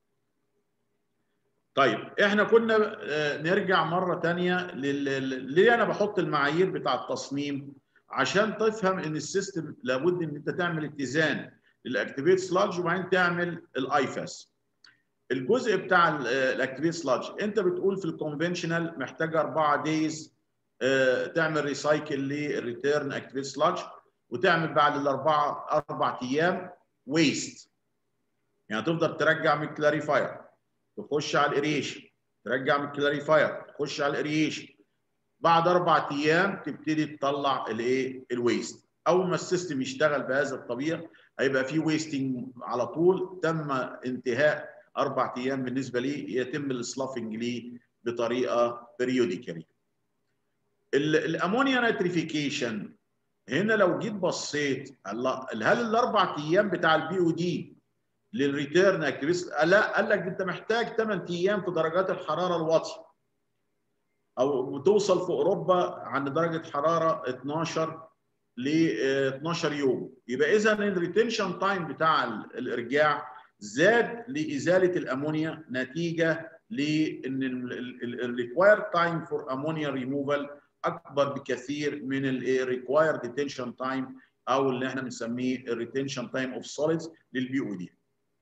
طيب احنا كنا نرجع مره ثانيه ليه انا بحط المعايير بتاع التصميم عشان تفهم ان السيستم لابد ان انت تعمل اتزان للاكتيفيت سلاج وبعدين تعمل الايفاس الجزء بتاع الاكتيفيت سلاج انت بتقول في الكونفنشنال محتاج اربعه دايز تعمل ريسايكل للريتيرن اكتيفيت سلاج وتعمل بعد الاربعه اربع ايام ويست يعني تفضل ترجع من الكلاريفاير تخش على الاريشن ترجع من الكلاريفاير تخش على الاريشن بعد اربع ايام تبتدي تطلع الايه الويست اول ما السيستم يشتغل بهذا الطبيعه هيبقى في ويستنج على طول تم انتهاء اربع ايام بالنسبه ليه يتم السلافنج ليه بطريقه بريوديكالي الامونيا نيتريفيكيشن هنا لو جيت بصيت هل الاربع ايام بتاع البي او دي للريتيرن اكتيفيست لا قال لك انت محتاج 8 ايام في درجات الحراره الواطيه او توصل في اوروبا عند درجه حراره 12 ل 12 يوم يبقى اذا الريتنشن تايم بتاع الارجاع زاد لازاله الامونيا نتيجه لان الريكوايرد تايم فور امونيا ريموفال اكبر بكثير من الريكوايرد ديتنشن تايم او اللي احنا بنسميه الريتنشن تايم اوف سوليدز للبي او دي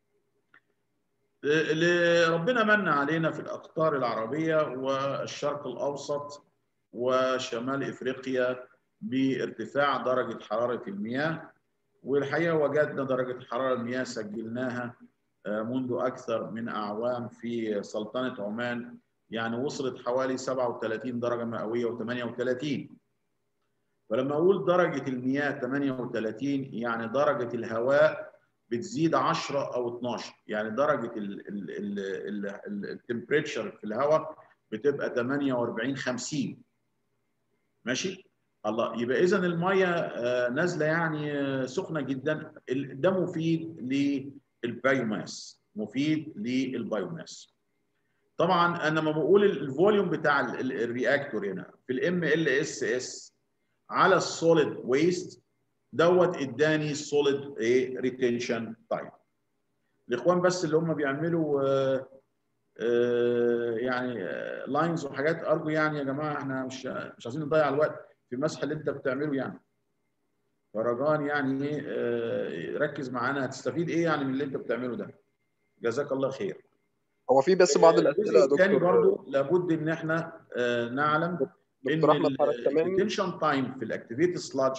اللي ربنا من علينا في الاقطار العربيه والشرق الاوسط وشمال افريقيا بارتفاع درجه حراره المياه والحقيقه وجدنا درجه حراره المياه سجلناها منذ اكثر من اعوام في سلطنه عمان يعني وصلت حوالي 37 درجه مئويه و38 فلما اقول درجه المياه 38 يعني درجه الهواء بتزيد 10 او 12 يعني درجه التمبريتشر في الهواء بتبقى 48 50 ماشي الله يبقى اذا الميه نازله يعني سخنه جدا ده مفيد للبايوماس مفيد للبايوماس طبعا انا لما بقول الفوليوم بتاع الرياكتور هنا في الام ال اس اس على السوليد ويست دوت اداني سوليد ايه ريتنشن تايم الاخوان بس اللي هم بيعملوا آآ آآ يعني لاينز وحاجات ارجو يعني يا جماعه احنا مش مش عايزين نضيع الوقت في المسح اللي انت بتعمله يعني فرجان يعني ايه ركز معانا هتستفيد ايه يعني من اللي انت بتعمله ده جزاك الله خير هو في بس بعض الاسئله يا الجزء الثاني دكتور برضه لابد ان احنا آه، نعلم ان دكتور احمد حضرتك تمام الريتنشن تايم في الاكتيفيتي سلاج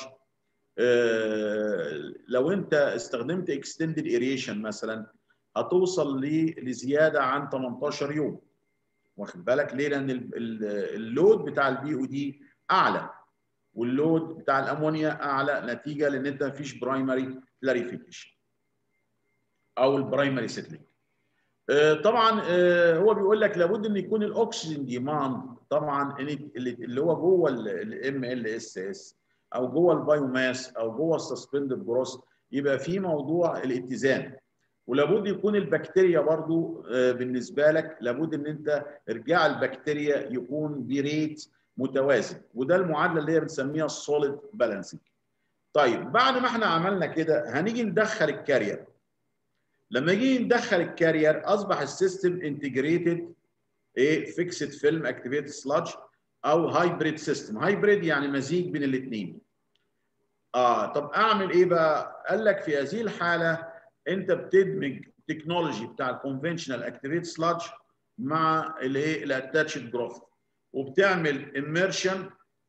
لو انت استخدمت اكستندد اريشن مثلا هتوصل ل- لزياده عن 18 يوم واخد بالك ليه؟ لان ال- ال- اللود بتاع البي او دي اعلى واللود بتاع الامونيا اعلى نتيجه لان انت مفيش برايمري كلاريفيكيشن او البرايمري سيتلينج طبعا آه، هو بيقول لك لابد ان يكون الاكسجين ديماند طبعا اللي اللي هو جوه الام ال اس اس او جوه البايوماس او جوه السسبندد جروس يبقى في موضوع الاتزان ولابد يكون البكتيريا برضو آه، بالنسبه لك لابد ان انت ارجاع البكتيريا يكون بريت متوازن وده المعادله اللي هي بنسميها السوليد بالانسنج طيب بعد ما احنا عملنا كده هنيجي ندخل الكارير لما يجي ندخل الكارير اصبح السيستم انتجريتد ايه فيكسد فيلم اكتيفيتد سلاج او هايبريد سيستم هايبريد يعني مزيج بين الاثنين اه طب اعمل ايه بقى قال لك في هذه الحاله انت بتدمج تكنولوجي بتاع الكونفنشنال اكتيفيتد سلاج مع الايه الاتاتشد جروث وبتعمل اميرشن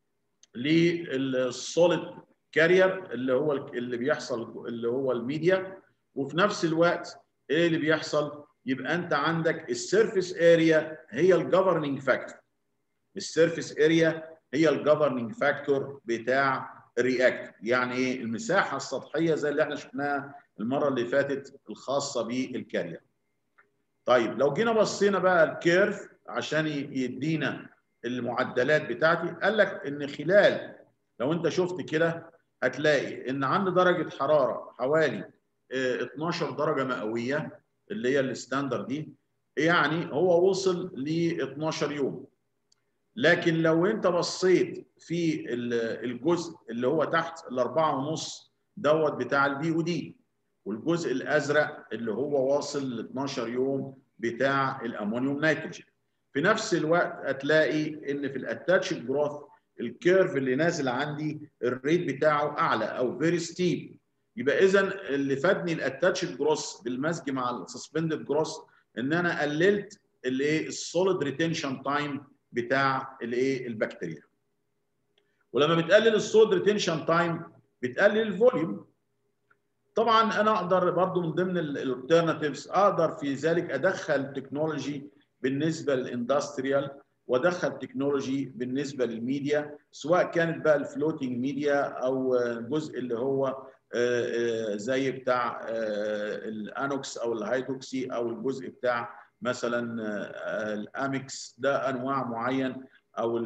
للسوليد كارير اللي هو اللي بيحصل اللي هو الميديا وفي نفس الوقت ايه اللي بيحصل يبقى انت عندك السيرفيس اريا هي الجفرننج فاكتور السيرفيس اريا هي الجفرننج فاكتور بتاع الرياكتور يعني ايه المساحه السطحيه زي اللي احنا شفناها المره اللي فاتت الخاصه بالكارير طيب لو جينا بصينا بقى الكيرف عشان يدينا المعدلات بتاعتي قال لك ان خلال لو انت شفت كده هتلاقي ان عند درجه حراره حوالي 12 درجه مئويه اللي هي الستاندرد دي يعني هو وصل ل 12 يوم لكن لو انت بصيت في الجزء اللي هو تحت الأربعة ونص دوت بتاع البي او دي والجزء الازرق اللي هو واصل ل 12 يوم بتاع الامونيوم نيتروجين في نفس الوقت هتلاقي ان في الاتاتش جروث الكيرف اللي نازل عندي الريت بتاعه اعلى او فيري ستيب يبقى اذا اللي فادني الاتاتش جروس بالمزج مع السسبندد جروس ان انا قللت الايه السوليد ريتنشن تايم بتاع الايه البكتيريا ولما بتقلل السوليد ريتنشن تايم بتقلل الفوليوم طبعا انا اقدر برضو من ضمن الالترناتيفز اقدر في ذلك ادخل تكنولوجي بالنسبه للاندستريال وادخل تكنولوجي بالنسبه للميديا سواء كانت بقى الفلوتنج ميديا او الجزء اللي هو زي بتاع الانوكس او الهيدروكسي او الجزء بتاع مثلا الاميكس ده انواع معين او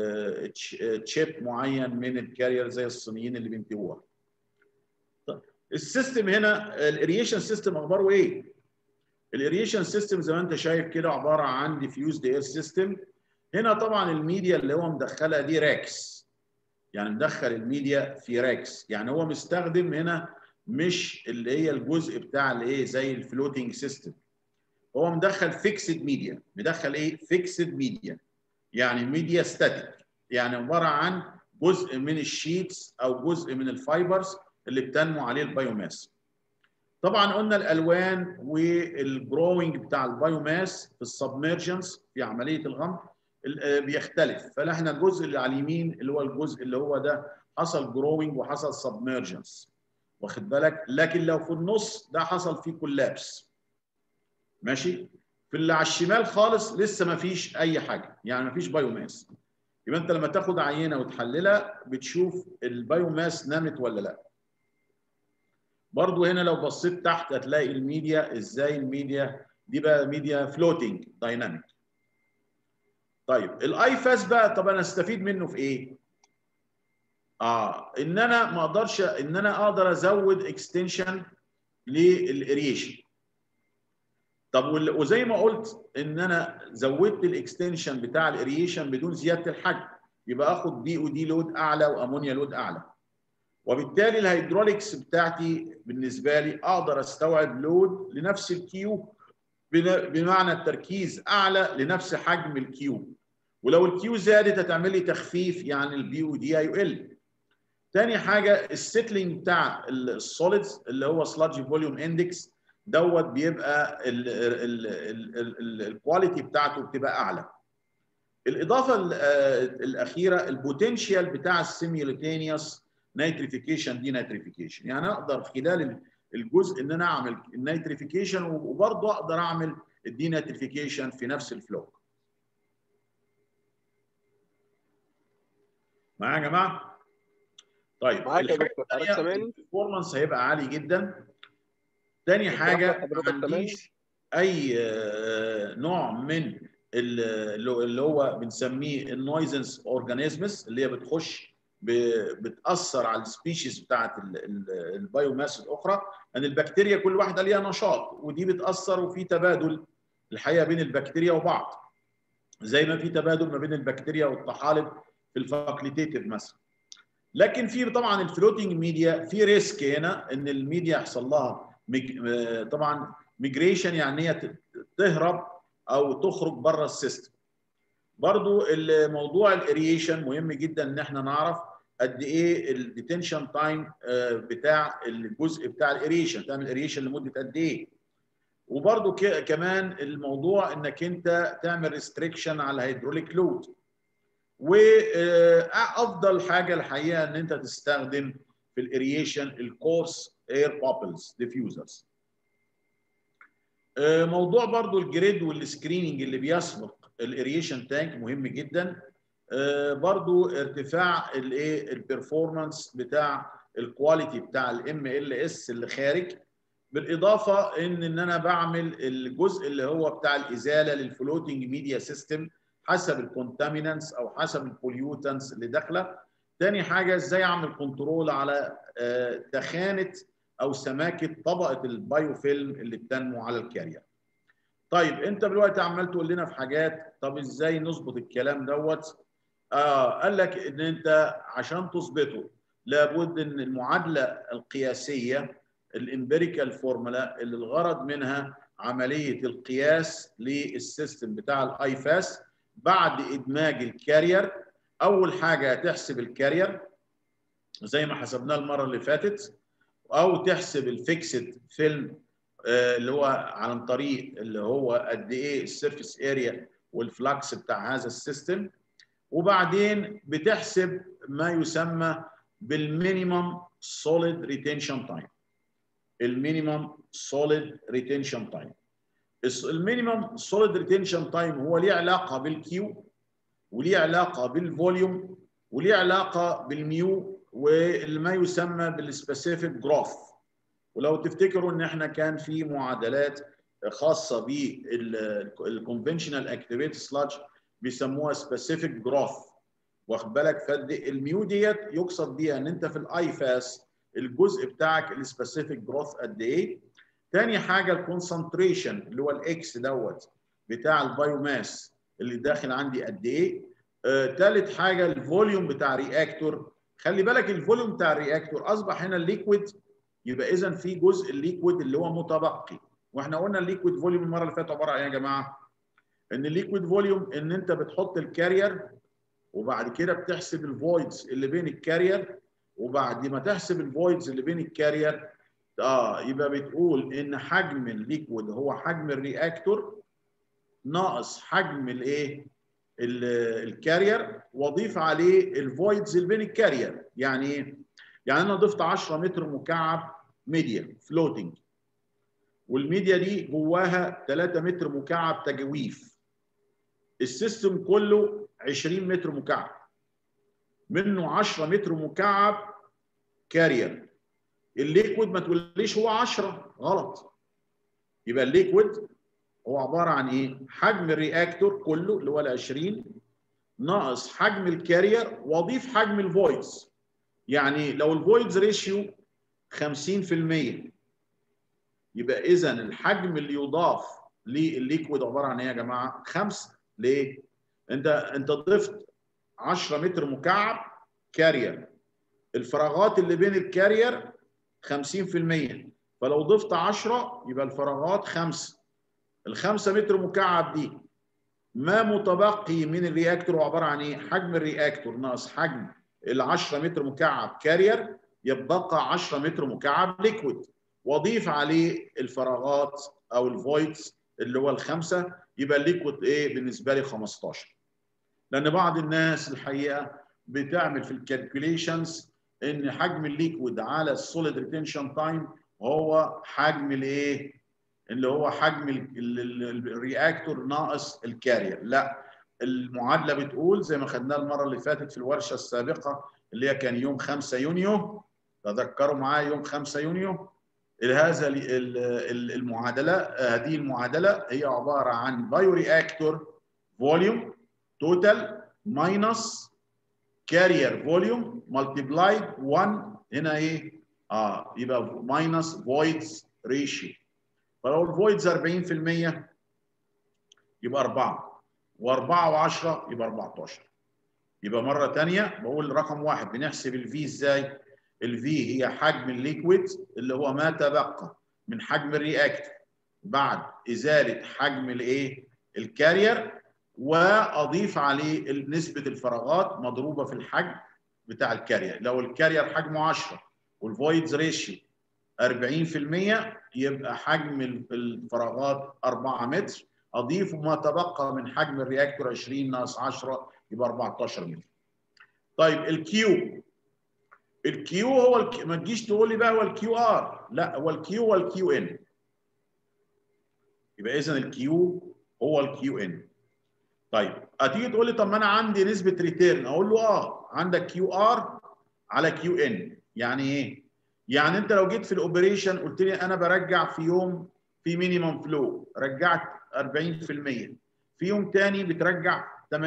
تشيب معين من الكارير زي الصينيين اللي بينتجوها. السيستم هنا الاريشن سيستم اخباره ايه؟ الاريشن سيستم زي ما انت شايف كده عباره عن ديفيوزد اير سيستم هنا طبعا الميديا اللي هو مدخلها دي راكس يعني مدخل الميديا في راكس يعني هو مستخدم هنا مش اللي هي الجزء بتاع الايه زي الفلوتنج سيستم هو مدخل فيكسد ميديا مدخل ايه فيكسد ميديا يعني ميديا ستاتيك يعني عباره عن جزء من الشيتس او جزء من الفايبرز اللي بتنمو عليه البايوماس طبعا قلنا الالوان والجروينج بتاع البايوماس في السبميرجنس في عمليه الغمر بيختلف فاحنا الجزء اللي على اليمين اللي هو الجزء اللي هو ده حصل جروينج وحصل سبميرجنس واخد بالك لكن لو في النص ده حصل فيه كولابس ماشي في اللي على الشمال خالص لسه ما فيش اي حاجه يعني ما فيش بايوماس يبقى انت لما تاخد عينه وتحللها بتشوف البايوماس نامت ولا لا برضو هنا لو بصيت تحت هتلاقي الميديا ازاي الميديا دي بقى ميديا فلوتنج دايناميك طيب الاي فاس بقى طب انا استفيد منه في ايه اه ان انا ما اقدرش ان انا اقدر ازود اكستنشن للاريشن طب وزي ما قلت ان انا زودت الاكستنشن بتاع الاريشن بدون زياده الحجم يبقى اخد بي او دي لود اعلى وامونيا لود اعلى وبالتالي الهيدروليكس بتاعتي بالنسبه لي اقدر استوعب لود لنفس الكيو بمعنى التركيز اعلى لنفس حجم الكيو ولو الكيو زادت هتعمل لي تخفيف يعني البي او دي هيقل تاني حاجه السيتلينج بتاع السوليدز اللي هو سلاج فوليوم اندكس دوت بيبقى الكواليتي بتاعته بتبقى اعلى الاضافه الاخيره البوتنشال بتاع السيميولتينيوس نيتريفيكيشن دي نيتريفيكيشن يعني اقدر خلال الجزء ان انا اعمل النيتريفيكيشن وبرضه اقدر اعمل الدي نيتريفيكيشن في نفس الفلو معايا يا جماعه طيب معاك يا دكتور حضرتك سامعني البرفورمانس هيبقى عالي جدا تاني حاجه ما عنديش اي نوع من اللي هو بنسميه النويزنس اورجانيزمز اللي هي بتخش بتاثر على السبيشيز بتاعت البايوماس الاخرى ان البكتيريا كل واحده ليها نشاط ودي بتاثر وفي تبادل الحقيقه بين البكتيريا وبعض زي ما في تبادل ما بين البكتيريا والطحالب في الفاكوليتيف مثلا لكن في طبعا الفلوتنج ميديا في ريسك هنا ان الميديا يحصل لها مج... طبعا ميجريشن يعني هي تهرب او تخرج بره السيستم برضو الموضوع الاريشن مهم جدا ان احنا نعرف قد ايه الديتنشن تايم بتاع الجزء بتاع الاريشن تعمل اريشن لمده قد ايه وبرضو كمان الموضوع انك انت تعمل ريستريكشن على الهيدروليك لود وافضل حاجه الحقيقه ان انت تستخدم في الاريشن الكورس اير بابلز ديفيوزرز موضوع برضو الجريد والسكريننج اللي بيسبق الاريشن تانك مهم جدا برضو ارتفاع الايه البرفورمانس بتاع الكواليتي بتاع الام ال اس اللي خارج بالاضافه ان ان انا بعمل الجزء اللي هو بتاع الازاله للفلوتنج ميديا سيستم حسب الكونتامينانس او حسب البوليوتنس اللي داخله تاني حاجه ازاي اعمل كنترول على تخانه او سماكه طبقه البايوفيلم اللي بتنمو على الكارير طيب انت دلوقتي عمال تقول لنا في حاجات طب ازاي نظبط الكلام دوت آه قال لك ان انت عشان تظبطه لابد ان المعادله القياسيه الامبيريكال فورمولا اللي الغرض منها عمليه القياس للسيستم بتاع الاي فاس بعد ادماج الكارير اول حاجه تحسب الكارير زي ما حسبناه المره اللي فاتت او تحسب الفيكسد فيلم اللي هو عن طريق اللي هو قد ايه السيرفيس اريا والفلكس بتاع هذا السيستم وبعدين بتحسب ما يسمى بالمينيمم سوليد ريتنشن تايم المينيمم سوليد ريتنشن تايم المينيمم سوليد ريتنشن تايم هو ليه علاقه بالكيو وليه علاقه بالفوليوم وليه علاقه بالميو وما يسمى بالسبيسيفيك جروث ولو تفتكروا ان احنا كان في معادلات خاصه بالكونفنشنال اكتيفيتي سلاج بيسموها سبيسيفيك جروث واخد بالك فالميو ديت يقصد بيها ان انت في الاي فاس الجزء بتاعك السبيسيفيك جروث قد ايه تاني حاجه الكونسنتريشن اللي هو الاكس دوت بتاع البايوماس اللي داخل عندي قد ايه آه، تالت حاجه الفوليوم بتاع رياكتور خلي بالك الفوليوم بتاع الرياكتور اصبح هنا الليكويد يبقى اذا في جزء الليكويد اللي هو متبقي واحنا قلنا الليكويد فوليوم المره اللي فاتت عباره عن ايه يا جماعه ان الليكويد فوليوم ان انت بتحط الكارير وبعد كده بتحسب الفويدز اللي بين الكارير وبعد ما تحسب الفويدز اللي بين الكارير اه يبقى بتقول ان حجم الليكويد هو حجم الرياكتور ناقص حجم الايه الكارير واضيف عليه الفويدز اللي بين الكارير يعني ايه يعني انا ضفت 10 متر مكعب ميديا فلوتنج والميديا دي جواها 3 متر مكعب تجويف السيستم كله 20 متر مكعب منه 10 متر مكعب كارير الليكويد ما تقوليش هو 10 غلط يبقى الليكويد هو عباره عن ايه حجم الرياكتور كله اللي هو ال 20 ناقص حجم الكارير واضيف حجم الفويدز يعني لو الفويدز ريشيو 50% يبقى اذا الحجم اللي يضاف للليكويد عباره عن ايه يا جماعه؟ خمسه ليه؟ انت انت ضفت 10 متر مكعب كارير الفراغات اللي بين الكارير 50% فلو ضفت 10 يبقى الفراغات 5 ال 5 متر مكعب دي ما متبقي من الرياكتور عباره عن ايه؟ حجم الرياكتور ناقص حجم ال 10 متر مكعب كارير يبقى 10 متر مكعب ليكويد واضيف عليه الفراغات او الفويدز اللي هو الخمسه يبقى الليكويد ايه بالنسبه لي 15 لان بعض الناس الحقيقه بتعمل في الكالكوليشنز ان حجم الليكويد على السوليد ريتنشن تايم هو حجم الايه اللي هو حجم الرياكتور ناقص الكارير لا المعادله بتقول زي ما خدناها المره اللي فاتت في الورشه السابقه اللي هي كان يوم 5 يونيو تذكروا معايا يوم 5 يونيو هذا المعادله هذه المعادله هي عباره عن بايو رياكتور فوليوم توتال ماينس كارير فوليوم ملتبلايد 1 هنا ايه؟ اه يبقى ماينس فويدز ريشيو فلو الفويدز 40% يبقى 4 و4 و10 يبقى 14 يبقى مره ثانيه بقول رقم واحد بنحسب الفي ازاي؟ الفي هي حجم الليكويد اللي هو ما تبقى من حجم الرياكتور بعد ازاله حجم الايه؟ الكارير واضيف عليه نسبه الفراغات مضروبه في الحجم بتاع الكارير لو الكارير حجمه 10 والفويدز ريشيو 40% يبقى حجم الفراغات 4 متر اضيف ما تبقى من حجم الرياكتور 20 ناقص 10 يبقى 14 متر طيب الكيو الكيو هو الك... ما تجيش تقول لي بقى هو الكيو ار لا هو الكيو هو الكيو ان يبقى اذا الكيو هو الكيو ان طيب هتيجي تقول لي طب ما انا عندي نسبه ريتيرن اقول له اه عندك كيو ار على كيو ان يعني ايه يعني انت لو جيت في الاوبريشن قلت لي انا برجع في يوم في مينيمم فلو رجعت 40% في يوم تاني بترجع 80%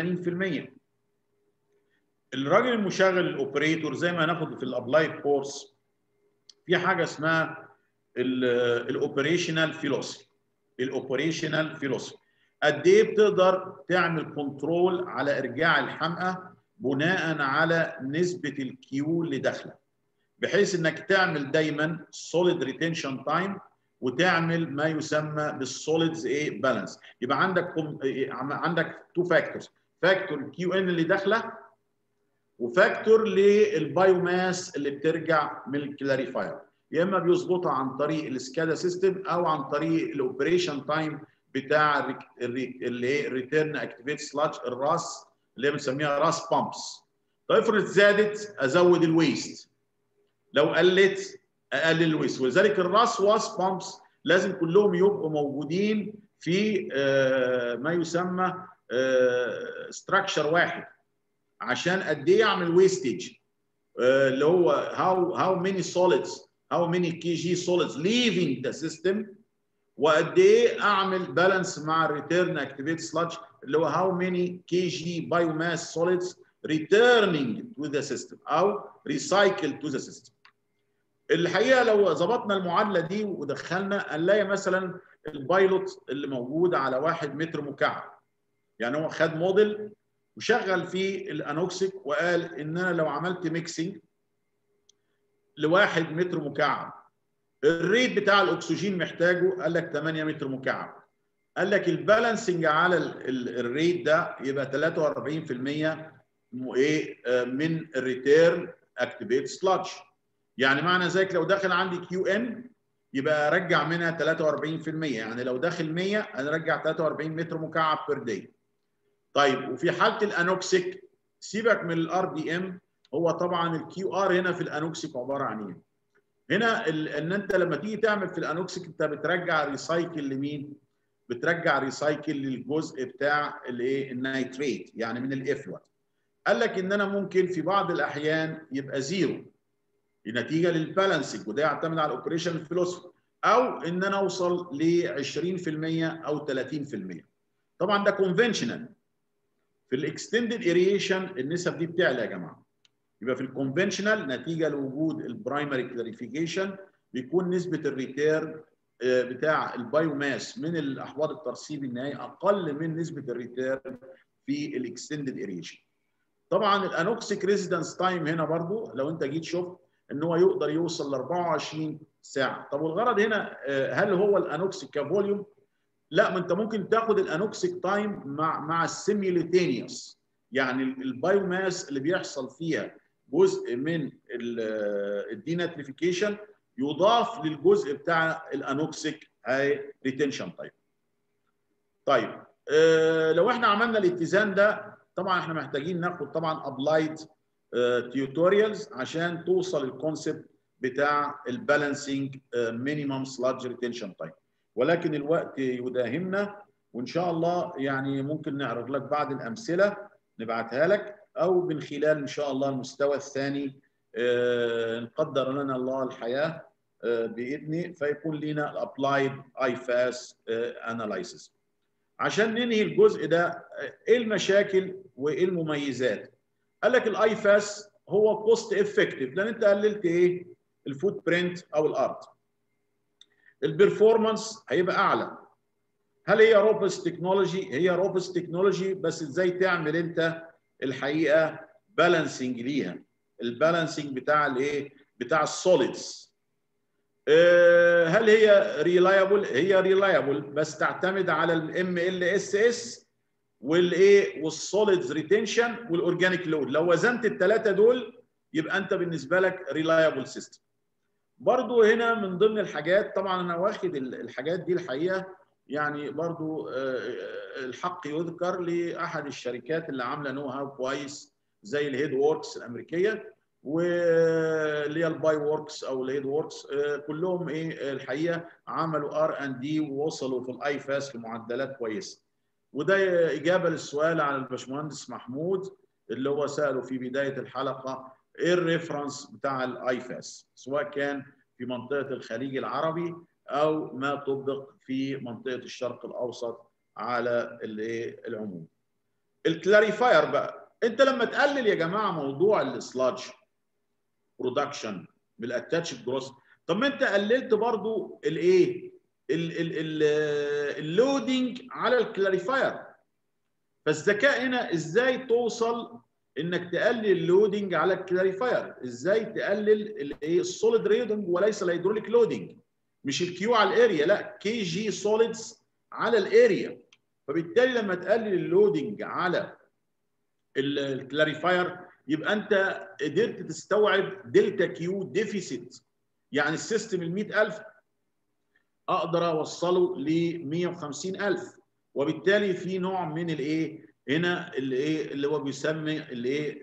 الراجل المشغل الاوبريتور زي ما هناخد في الابلايد كورس في حاجه اسمها الاوبريشنال فيلوسفي الاوبريشنال فيلوسفي قد ايه بتقدر تعمل كنترول على ارجاع الحمقى بناء على نسبه الكيو اللي داخله بحيث انك تعمل دايما سوليد ريتنشن تايم وتعمل ما يسمى بالسوليدز ايه بالانس يبقى عندك عندك تو فاكتورز فاكتور كيو ان اللي داخله وفاكتور للبايوماس اللي بترجع من الكلاريفاير يا اما بيظبطها عن طريق السكادا سيستم او عن طريق الاوبريشن تايم بتاع اللي هي ريتيرن اكتيفيت سلاج الراس اللي هي بنسميها راس بامبس طيب افرض زادت ازود الويست لو قلت اقلل الويست ولذلك الراس واس بامبس لازم كلهم يبقوا موجودين في ما يسمى ستراكشر واحد عشان قد ايه اعمل ويستج اللي هو هاو هاو ماني سوليدز هاو ماني كي جي سوليدز ليفينج ذا سيستم وقد ايه اعمل بالانس مع الريتيرن اكتيفيت سلاج اللي هو هاو ماني كي جي بايو ماس سوليدز returning to the system او recycle to the system الحقيقه لو ظبطنا المعادله دي ودخلنا هنلاقي مثلا البايلوت اللي موجود على واحد متر مكعب يعني هو خد موديل وشغل فيه الانوكسيك وقال ان انا لو عملت ميكسنج لواحد متر مكعب الريت بتاع الاكسجين محتاجه قال لك 8 متر مكعب قال لك البالانسنج على الريت ده يبقى 43% ايه من الريتيرن اكتيفيت سلاج يعني معنى ذلك لو داخل عندي كيو ان يبقى ارجع منها 43% يعني لو داخل 100 انا ارجع 43 متر مكعب بير داي طيب وفي حاله الانوكسيك سيبك من الار دي ام هو طبعا الكيو ار هنا في الانوكسيك عباره عن ايه؟ هنا ان انت لما تيجي تعمل في الانوكسيك انت بترجع ريسايكل لمين؟ بترجع ريسايكل للجزء بتاع الايه؟ النيتريت يعني من الافلوت. قال لك ان انا ممكن في بعض الاحيان يبقى زيرو نتيجه للبالانسنج وده يعتمد على الاوبريشن فيلوسفي او ان انا اوصل ل 20% او 30%. طبعا ده كونفنشنال في الاكستندد اريشن النسب دي بتعلى يا جماعه يبقى في الكونفنشنال نتيجه لوجود البرايمري كلاريفيكيشن بيكون نسبه الريتيرن بتاع البايوماس من الاحواض الترسيب النهائي اقل من نسبه الريتيرن في الاكستندد اريشن طبعا الانوكسيك ريزيدنس تايم هنا برضو لو انت جيت شفت ان هو يقدر يوصل ل 24 ساعه طب والغرض هنا هل هو الانوكسيك كفوليوم لا ما انت ممكن تاخد الانوكسيك تايم مع مع السيميوليتينيوس يعني البايوماس اللي بيحصل فيها جزء من الديناتريفيكيشن يضاف للجزء بتاع الانوكسيك هاي ريتنشن تايب طيب آه لو احنا عملنا الاتزان ده طبعا احنا محتاجين ناخد طبعا ابلايد تيوتوريالز عشان توصل الكونسبت بتاع البالانسنج مينيمم سلاج ريتنشن تايم ولكن الوقت يداهمنا وان شاء الله يعني ممكن نعرض لك بعض الامثله نبعتها لك او من خلال ان شاء الله المستوى الثاني آه نقدر لنا الله الحياه آه باذنه فيكون لنا الابلايد اي فاس اناليسيس عشان ننهي الجزء ده ايه المشاكل وايه المميزات قال لك الاي فاس هو كوست افكتيف لان انت قللت ايه الفوت برنت او الارض البرفورمانس هيبقى اعلى هل هي روبس تكنولوجي هي روبس تكنولوجي بس ازاي تعمل انت الحقيقه بالانسنج ليها البالانسنج بتاع الايه بتاع السوليدز هل هي ريلايبل هي ريلايبل بس تعتمد على الام ال اس اس والايه والسوليدز ريتنشن والاورجانيك لود لو وزنت الثلاثه دول يبقى انت بالنسبه لك ريلايبل سيستم برضو هنا من ضمن الحاجات طبعا انا واخد الحاجات دي الحقيقه يعني برضو الحق يذكر لاحد الشركات اللي عامله نو هاو كويس زي الهيد ووركس الامريكيه واللي هي الباي ووركس او الهيد ووركس كلهم ايه الحقيقه عملوا ار ان دي ووصلوا في الاي فاس لمعدلات كويسه وده اجابه للسؤال عن الباشمهندس محمود اللي هو ساله في بدايه الحلقه ايه الريفرنس بتاع الاي فاس سواء كان في منطقه الخليج العربي او ما طبق في منطقه الشرق الاوسط على الايه العموم الكلاريفاير بقى انت لما تقلل يا جماعه موضوع السلاج برودكشن بالاتاتش جروس طب ما انت قللت برضو الايه اللودنج على الكلاريفاير فالذكاء هنا ازاي توصل انك تقلل اللودنج على الكلاريفاير ازاي تقلل الايه السوليد ريدنج وليس الهيدروليك لودنج مش الكيو على الاريا لا كي جي سوليدز على الاريا فبالتالي لما تقلل اللودنج على الكلاريفاير يبقى انت قدرت تستوعب دلتا كيو ديفيسيت يعني السيستم ال 100000 اقدر اوصله ل 150000 وبالتالي في نوع من الايه هنا اللي ايه اللي هو بيسمى الايه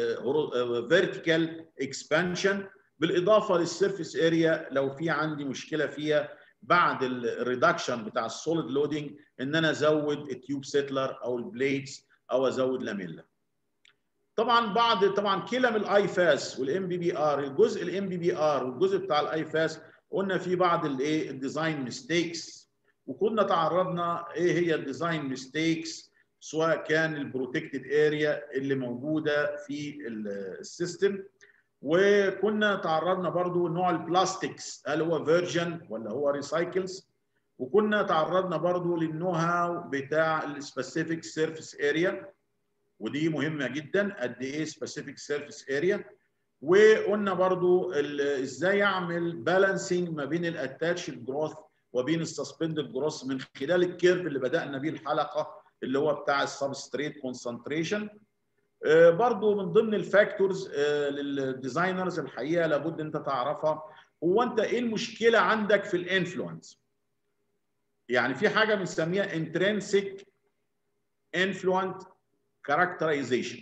فيرتيكال اكسبانشن بالاضافه للسيرفيس اريا لو في عندي مشكله فيها بعد الريدكشن بتاع السوليد لودنج ان انا ازود التيوب سيتلر او البليدز او ازود لاميلا طبعا بعض طبعا كلا من الاي فاس والام بي بي ار الجزء الام بي بي ار والجزء بتاع الاي فاس قلنا في بعض الايه الديزاين ميستيكس وكنا تعرضنا ايه هي الديزاين ميستيكس سواء كان البروتكتد اريا اللي موجوده في السيستم وكنا تعرضنا برضو نوع البلاستيكس هل هو فيرجن ولا هو ريسايكلز وكنا تعرضنا برضو للنو هاو بتاع السبيسيفيك سيرفيس اريا ودي مهمه جدا قد ايه سبيسيفيك سيرفيس اريا وقلنا برضو ازاي اعمل بالانسنج ما بين الاتاتش جروث وبين السسبندد جروث من خلال الكيرف اللي بدانا بيه الحلقه اللي هو بتاع السبستريت كونسنتريشن برضو من ضمن الفاكتورز للديزاينرز الحقيقه لابد انت تعرفها هو انت ايه المشكله عندك في الانفلونس يعني في حاجه بنسميها intrinsic influent characterization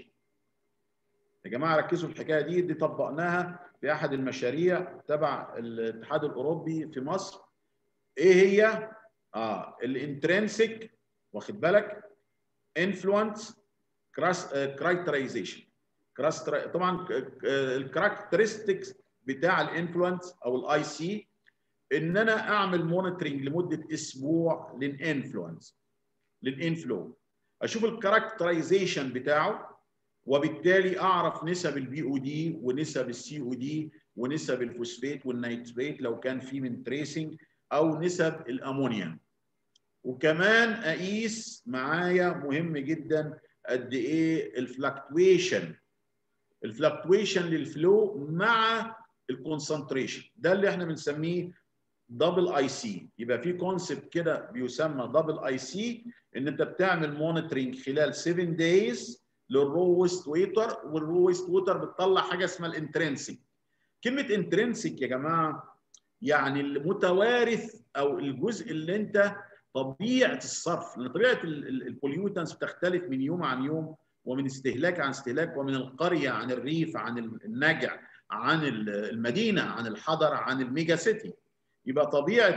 يا جماعه ركزوا في الحكايه دي دي طبقناها في احد المشاريع تبع الاتحاد الاوروبي في مصر ايه هي اه الانترنسيك واخد بالك انفلونس كرايترايزيشن طبعا الكاركترستكس بتاع الانفلونس او الاي سي ان انا اعمل مونيتورنج لمده اسبوع للانفلونس للانفلو اشوف الكاركترايزيشن بتاعه وبالتالي اعرف نسب البي او دي ونسب السي او دي ونسب الفوسفات والنيتريت لو كان في من تريسنج او نسب الامونيا وكمان اقيس معايا مهم جدا قد ايه الفلكتويشن الفلكتويشن للفلو مع الكونسنتريشن ده اللي احنا بنسميه دبل اي سي يبقى في كونسبت كده بيسمى دبل اي سي ان انت بتعمل مونيتورنج خلال 7 دايز للرو ويست ويتر والرو ويست ووتر بتطلع حاجه اسمها الانترنسيك كلمه انترنسيك يا جماعه يعني المتوارث او الجزء اللي انت طبيعه الصرف لان طبيعه البوليوتنس بتختلف من يوم عن يوم ومن استهلاك عن استهلاك ومن القريه عن الريف عن النجع عن المدينه عن الحضر عن الميجا سيتي يبقى طبيعه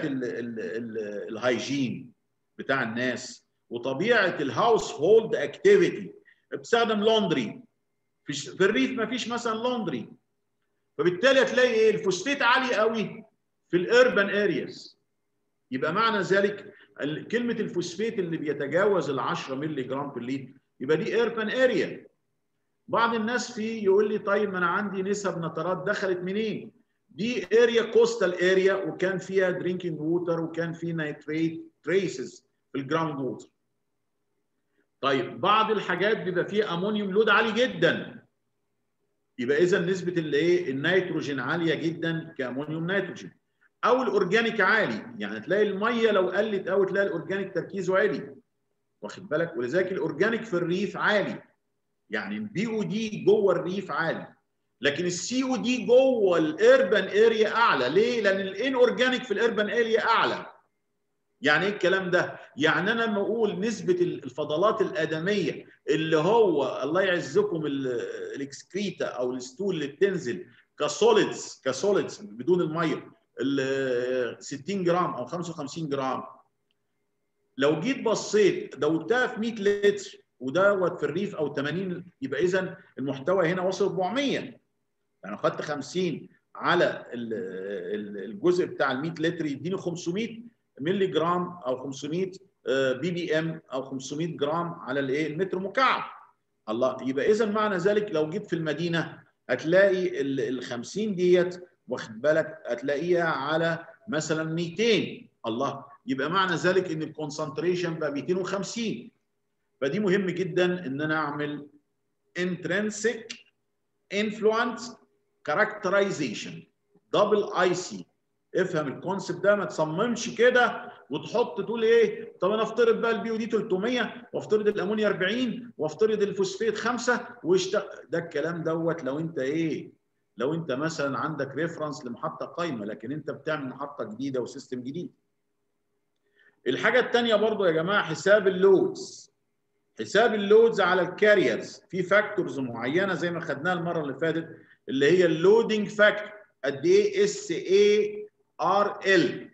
الهايجين بتاع الناس وطبيعه الهاوس هولد اكتيفيتي بتستخدم لوندري في الريف ما فيش مثلا لوندري فبالتالي هتلاقي ايه الفوسفيت عالي قوي في الاربن ارياز يبقى معنى ذلك كلمه الفوسفيت اللي بيتجاوز ال 10 مللي جرام في الليتر يبقى دي اربن اريا بعض الناس فيه يقول لي طيب ما انا عندي نسب نترات دخلت منين دي اريا كوستال اريا وكان فيها درينكينج ووتر وكان في نايتريت تريسز في الجراوند ووتر طيب بعض الحاجات بيبقى فيها امونيوم لود عالي جدا يبقى اذا نسبه الايه النيتروجين عاليه جدا كامونيوم نيتروجين او الاورجانيك عالي يعني تلاقي الميه لو قلت قوي تلاقي الاورجانيك تركيزه عالي واخد بالك ولذلك الاورجانيك في الريف عالي يعني البي او دي جوه الريف عالي لكن السي او دي جوه الاربن اريا اعلى ليه لان الان اورجانيك في الاربن اريا اعلى يعني ايه الكلام ده يعني انا لما اقول نسبه الفضلات الادميه اللي هو الله يعزكم الاكسكريتا او الستول اللي بتنزل كسوليدز كسوليدز بدون الميه ال 60 جرام او 55 جرام لو جيت بصيت دوبتها في 100 لتر ودوت في الريف او 80 يبقى اذا المحتوى هنا وصل 400 يعني خدت 50 على الجزء بتاع ال 100 لتر يديني 500 مللي جرام او 500 بي بي ام او 500 جرام على الايه المتر مكعب الله يبقى اذا معنى ذلك لو جيت في المدينه هتلاقي ال 50 ديت واخد بالك هتلاقيها على مثلا 200 الله يبقى معنى ذلك ان الكونسنتريشن بقى 250 فدي مهم جدا ان انا اعمل intrinsic influence characterization دبل اي سي افهم الكونسيبت ده ما تصممش كده وتحط تقول ايه طب انا افترض بقى البي او دي 300 وافترض الامونيا 40 وافترض الفوسفيت 5 واشتغل ده الكلام دوت لو انت ايه لو انت مثلا عندك ريفرنس لمحطه قايمه لكن انت بتعمل محطه جديده وسيستم جديد الحاجه الثانيه برضو يا جماعه حساب اللودز حساب اللودز على الكاريرز في فاكتورز معينه زي ما خدناها المره اللي فاتت اللي هي اللودنج فاكتور قد ايه اس اي ار ال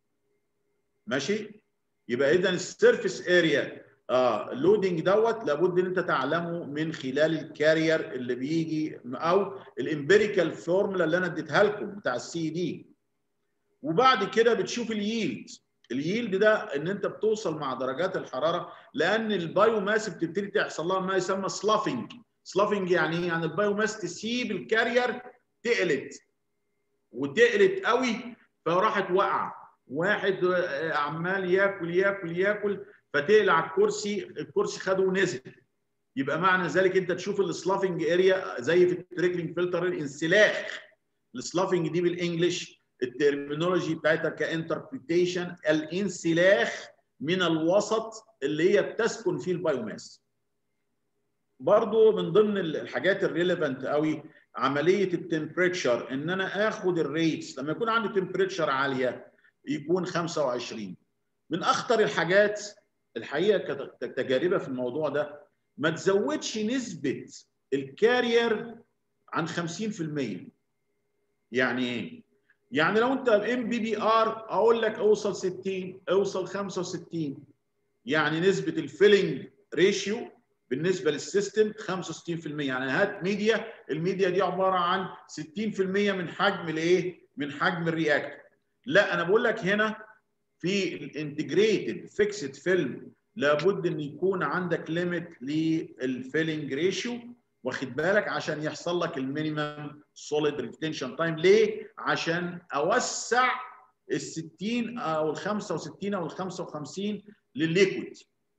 ماشي يبقى اذا السيرفيس اريا اه اللودنج دوت لابد ان انت تعلمه من خلال الكارير اللي بيجي او الامبيريكال فورمولا اللي انا اديتها لكم بتاع السي دي وبعد كده بتشوف الييلد الييلد ده ان انت بتوصل مع درجات الحراره لان البايو ماس بتبتدي تحصل لها ما يسمى سلافنج سلافنج يعني ايه يعني البايو ماس تسيب الكارير تقلت وتقلت قوي فراحت وقع واحد عمال ياكل ياكل ياكل فتقلع الكرسي الكرسي خده ونزل يبقى معنى ذلك انت تشوف السلافنج اريا زي في التريكلينج فلتر الانسلاخ السلافنج دي بالانجلش الترمينولوجي بتاعتها كانتربريتيشن الانسلاخ من الوسط اللي هي بتسكن فيه البايوماس برضو من ضمن الحاجات الريليفنت قوي عمليه التمبريتشر ان انا اخد الريتس لما يكون عندي تمبريتشر عاليه يكون 25 من اخطر الحاجات الحقيقه كتجاربه في الموضوع ده ما تزودش نسبه الكارير عن 50% يعني ايه؟ يعني لو انت ام بي بي ار اقول لك اوصل 60 اوصل 65 يعني نسبه الفيلنج ريشيو بالنسبه للسيستم 65% يعني هات ميديا الميديا دي عباره عن 60% من حجم الايه؟ من حجم الرياكتور لا انا بقول لك هنا في الانتجريتد فيكسد فيلم لابد ان يكون عندك ليميت للفيلنج ريشيو واخد بالك عشان يحصل لك المينيمم سوليد ريتنشن تايم ليه؟ عشان اوسع ال 60 او ال 65 او ال 55 للليكويد.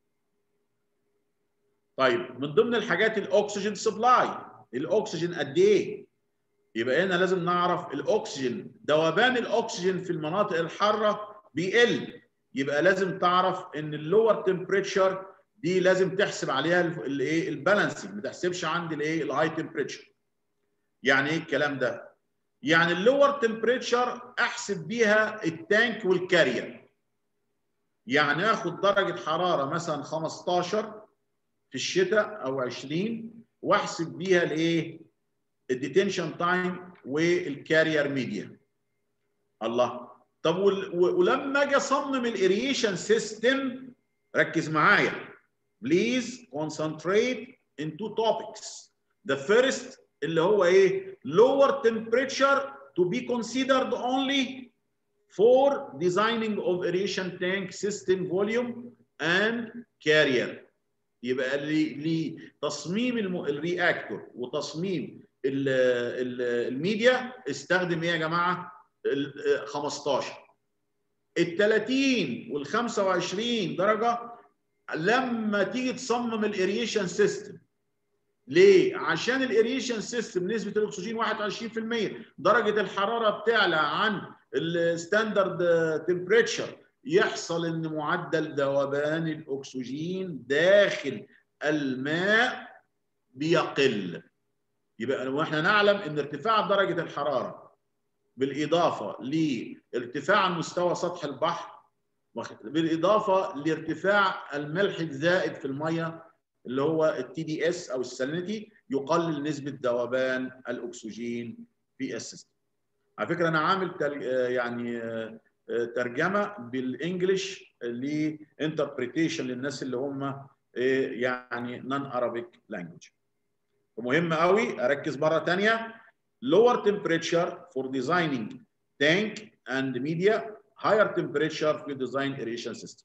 طيب من ضمن الحاجات الاكسجين سبلاي الاكسجين قد ايه؟ يبقى هنا لازم نعرف الاكسجين ذوبان الاكسجين في المناطق الحاره بيقل يبقى لازم تعرف ان اللور تمبريتشر دي لازم تحسب عليها الايه البالانسنج ما تحسبش عند الايه الهاي تمبريتشر يعني ايه الكلام ده يعني اللور تمبريتشر احسب بيها التانك والكارير يعني اخد درجه حراره مثلا 15 في الشتاء او 20 واحسب بيها الايه الديتنشن تايم والكارير ميديا الله طب ولما اجي اصمم الاريشن سيستم ركز معايا بليز concentrate in two topics the first اللي هو ايه lower temperature to be considered only for designing of aeration tank system volume and carrier يبقى لتصميم الرياكتور وتصميم ال ال الميديا استخدم ايه يا جماعه 15 ال 30 وال 25 درجه لما تيجي تصمم الاريشن سيستم ليه؟ عشان الاريشن سيستم نسبه الاكسجين 21% درجه الحراره بتعلى عن الستاندرد تمبريتشر يحصل ان معدل ذوبان الاكسجين داخل الماء بيقل يبقى واحنا نعلم ان ارتفاع درجه الحراره بالاضافه لارتفاع مستوى سطح البحر بالاضافه لارتفاع الملح الزائد في الميه اللي هو التي دي اس او السالينيتي يقلل نسبه ذوبان الاكسجين في السيستم. على فكره انا عامل يعني ترجمه بالانجلش لانتربريتيشن للناس اللي هم يعني نون ارابيك لانجوج. مهم قوي اركز مره ثانيه lower temperature for designing tank and media higher temperature في design aeration system.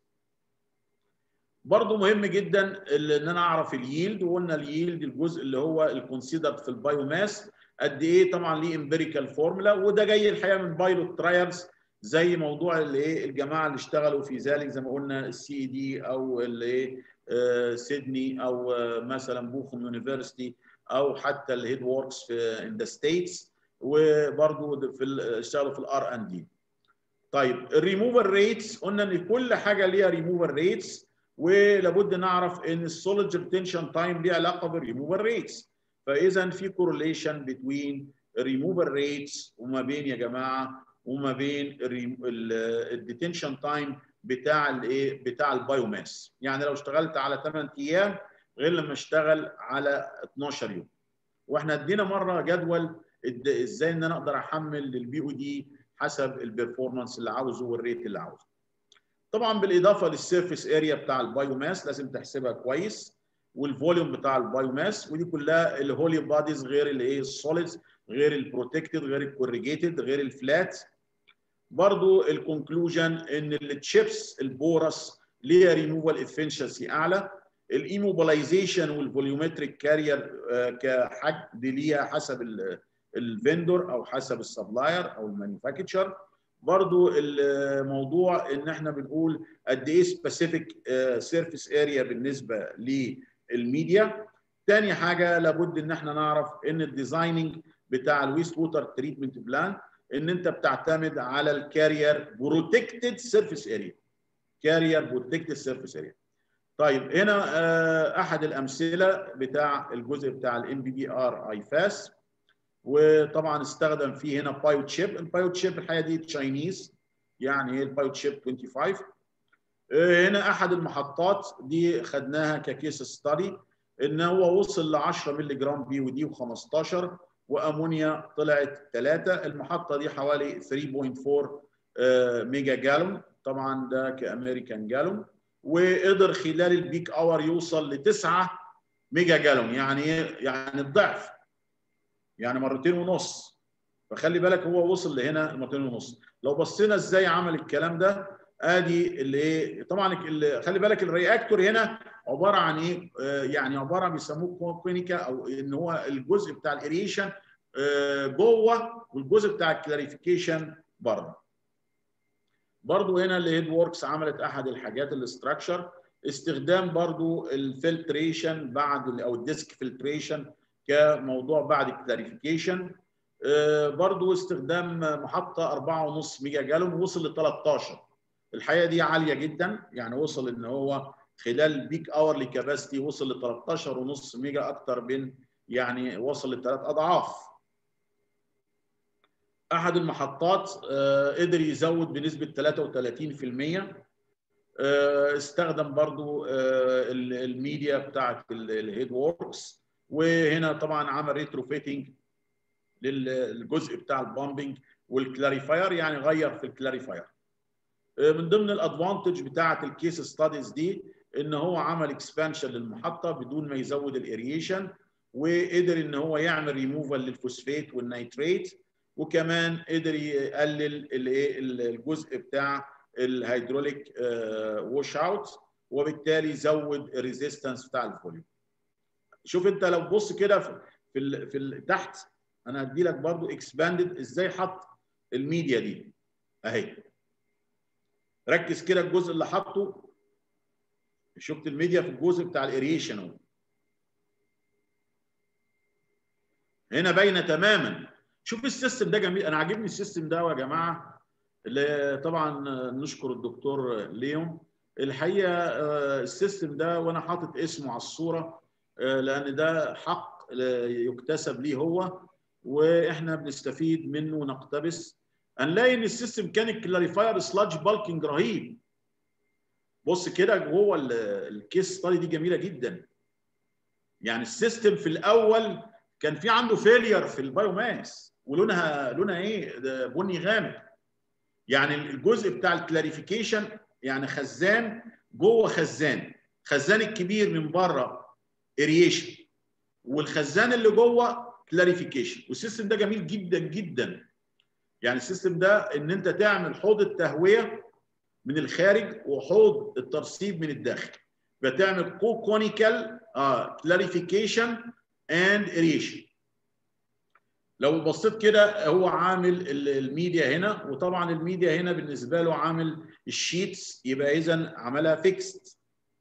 برضه مهم جدا ان انا اعرف الييلد وقلنا الييلد الجزء اللي هو الكونسيدرد في البايوماس قد ايه طبعا ليه امبيريكال فورمولا وده جاي الحقيقه من بايلوت ترايلز زي موضوع الايه الجماعه اللي اشتغلوا في ذلك زي ما قلنا السي دي او الايه سيدني او مثلا بوخم يونيفرستي او حتى الهيد ووركس في ان ذا ستيتس وبرضه في اشتغلوا في الار ان دي طيب الريموفال ريتس قلنا ان كل حاجه ليها ريموفال ريتس ولابد نعرف ان السوليد ريتنشن تايم ليه علاقه بالريموفال ريتس فاذا في كورليشن بين الريموفال ريتس وما بين يا جماعه وما بين الديتنشن تايم بتاع الايه بتاع البايوماس يعني لو اشتغلت على 8 ايام غير لما اشتغل على 12 يوم واحنا ادينا مره جدول ازاي ان انا اقدر احمل للبي او دي حسب البرفورمانس اللي عاوزه والريت اللي عاوزه طبعا بالاضافه للسيرفيس اريا بتاع البايوماس لازم تحسبها كويس والفوليوم بتاع البايوماس ودي كلها الهولي باديز غير الايه السوليدز غير البروتكتد غير الكوريجيتد غير الفلات برضو الكونكلوجن ان التشيبس البورس ليها ريموفال افشنسي اعلى الايموبلايزيشن والفوليومتريك كارير كحد ليها حسب الفندور او حسب السبلاير او المانيفاكتشر برضو الموضوع ان احنا بنقول قد ايه سبيسيفيك سيرفيس اريا بالنسبه للميديا تاني حاجه لابد ان احنا نعرف ان الديزايننج بتاع الويست ووتر تريتمنت بلان ان انت بتعتمد على الكارير بروتكتد سيرفيس اريا كارير بروتكتد سيرفيس اريا طيب هنا احد الامثله بتاع الجزء بتاع الام بي بي ار اي فاس وطبعا استخدم فيه هنا بايو تشيب البايو تشيب الحقيقه دي تشاينيز يعني ايه البايو تشيب 25 هنا احد المحطات دي خدناها ككيس ستادي ان هو وصل ل 10 مللي جرام بي ودي و15 وامونيا طلعت 3 المحطه دي حوالي 3.4 ميجا جالون طبعا ده كامريكان جالون وقدر خلال البيك اور يوصل ل 9 ميجا جالون يعني يعني الضعف يعني مرتين ونص فخلي بالك هو وصل لهنا مرتين ونص لو بصينا ازاي عمل الكلام ده ادي اللي ايه طبعا اللي خلي بالك الرياكتور هنا عباره عن ايه آه يعني عباره بيسموه كوينيكا او ان هو الجزء بتاع الاريشن آه جوه والجزء بتاع الكلاريفيكيشن بره برضو هنا الهيد ووركس عملت احد الحاجات الاستراكشر استخدام برضو الفلتريشن بعد او الديسك فلتريشن كموضوع بعد الكلاريفيكيشن آه برضو استخدام محطه 4.5 ميجا جالون وصل ل 13 الحقيقه دي عاليه جدا يعني وصل ان هو خلال بيك اور لكاباسيتي وصل ل 13.5 ميجا اكتر من يعني وصل لثلاث اضعاف احد المحطات قدر يزود بنسبه 33% استخدم برضو الميديا بتاعت الهيد ووركس وهنا طبعا عمل ريتروفيتنج للجزء بتاع البامبنج والكلاريفاير يعني غير في الكلاريفاير من ضمن الادفانتج بتاعه الكيس ستاديز دي ان هو عمل اكسبانشن للمحطه بدون ما يزود الاريشن وقدر ان هو يعمل ريموفال للفوسفات والنيتريت وكمان قدر يقلل الايه الجزء بتاع الهيدروليك ووش اوت وبالتالي زود الريزيستنس بتاع الفوليوم شوف انت لو بص كده في ال في ال تحت انا هدي لك برضو اكسباندد ازاي حط الميديا دي اهي ركز كده الجزء اللي حاطه شفت الميديا في الجزء بتاع الاريشن اهو هنا باينه تماما شوف السيستم ده جميل انا عاجبني السيستم ده يا جماعه اللي طبعا نشكر الدكتور ليون الحقيقه السيستم ده وانا حاطط اسمه على الصوره لان ده حق يكتسب ليه هو واحنا بنستفيد منه ونقتبس هنلاقي ان السيستم كان الكلاريفاير سلاج بالكينج رهيب بص كده جوه الكيس ستادي دي جميله جدا يعني السيستم في الاول كان في عنده فيلير في البايوماس ولونها لونها ايه ده بني غامق يعني الجزء بتاع الكلاريفيكيشن يعني خزان جوه خزان خزان الكبير من بره اريشن والخزان اللي جوه كلاريفيكيشن والسيستم ده جميل جدا جدا يعني السيستم ده ان انت تعمل حوض التهويه من الخارج وحوض الترسيب من الداخل بتعمل كو كونيكال اه كلاريفيكيشن اند اريشن لو بصيت كده هو عامل الميديا هنا وطبعا الميديا هنا بالنسبه له عامل الشيتس يبقى اذا عملها فيكست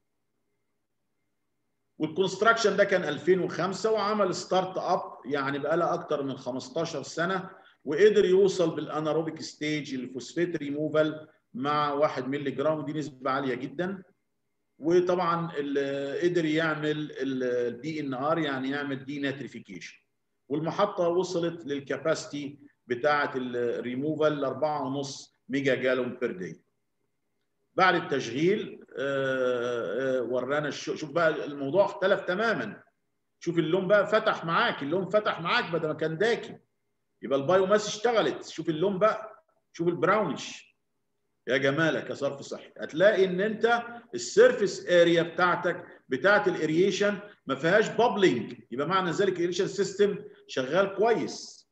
والكونستراكشن ده كان 2005 وعمل ستارت اب يعني بقى لها اكتر من 15 سنه وقدر يوصل بالاناروبيك ستيج الفوسفات ريموفال مع 1 مللي جرام ودي نسبه عاليه جدا وطبعا قدر يعمل الدي ان ار يعني يعمل دي ناتريفيكيشن والمحطه وصلت للكاباسيتي بتاعه الريموفال ل 4.5 ميجا جالون بير داي بعد التشغيل ورانا الشو شوف بقى الموضوع اختلف تماما شوف اللون بقى فتح معاك اللون فتح معاك بدل ما كان داكن يبقى البايو ماس اشتغلت شوف اللون بقى شوف البراونش يا جمالك يا صرف صحي هتلاقي ان انت السيرفيس اريا بتاعتك بتاعت الاريشن ما فيهاش بابلينج يبقى معنى ذلك الاريشن سيستم شغال كويس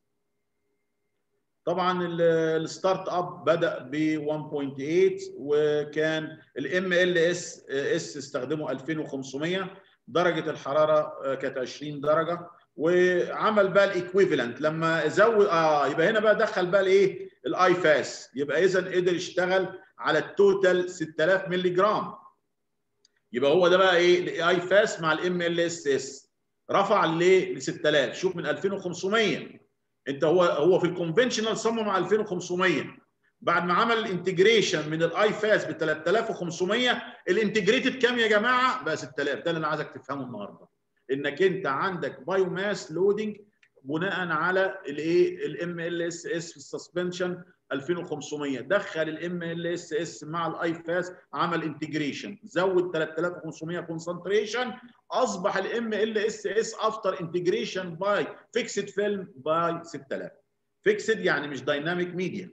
طبعا الستارت اب بدا ب 1.8 وكان الام ال اس اس استخدمه 2500 درجه الحراره كانت 20 درجه وعمل بقى الايكويفالنت لما زود اه يبقى هنا بقى دخل بقى الايه الاي فاس يبقى اذا قدر يشتغل على التوتال 6000 مللي جرام يبقى هو ده بقى ايه الاي فاس مع الام ال اس اس رفع ليه ل 6000 شوف من 2500 انت هو هو في الكونفنشنال صمم على 2500 بعد ما عمل الانتجريشن من الاي فاس ب 3500 الانتجريتد كام يا جماعه بقى 6000 ده اللي انا عايزك تفهمه النهارده انك انت عندك بايو ماس لودنج بناء على الايه الام ال اس اس في السسبنشن 2500 دخل الام ال اس اس مع الاي فاس عمل انتجريشن زود 3500 كونسنتريشن اصبح الام ال اس اس افتر انتجريشن باي فيكسد فيلم باي 6000 فيكسد يعني مش دايناميك ميديا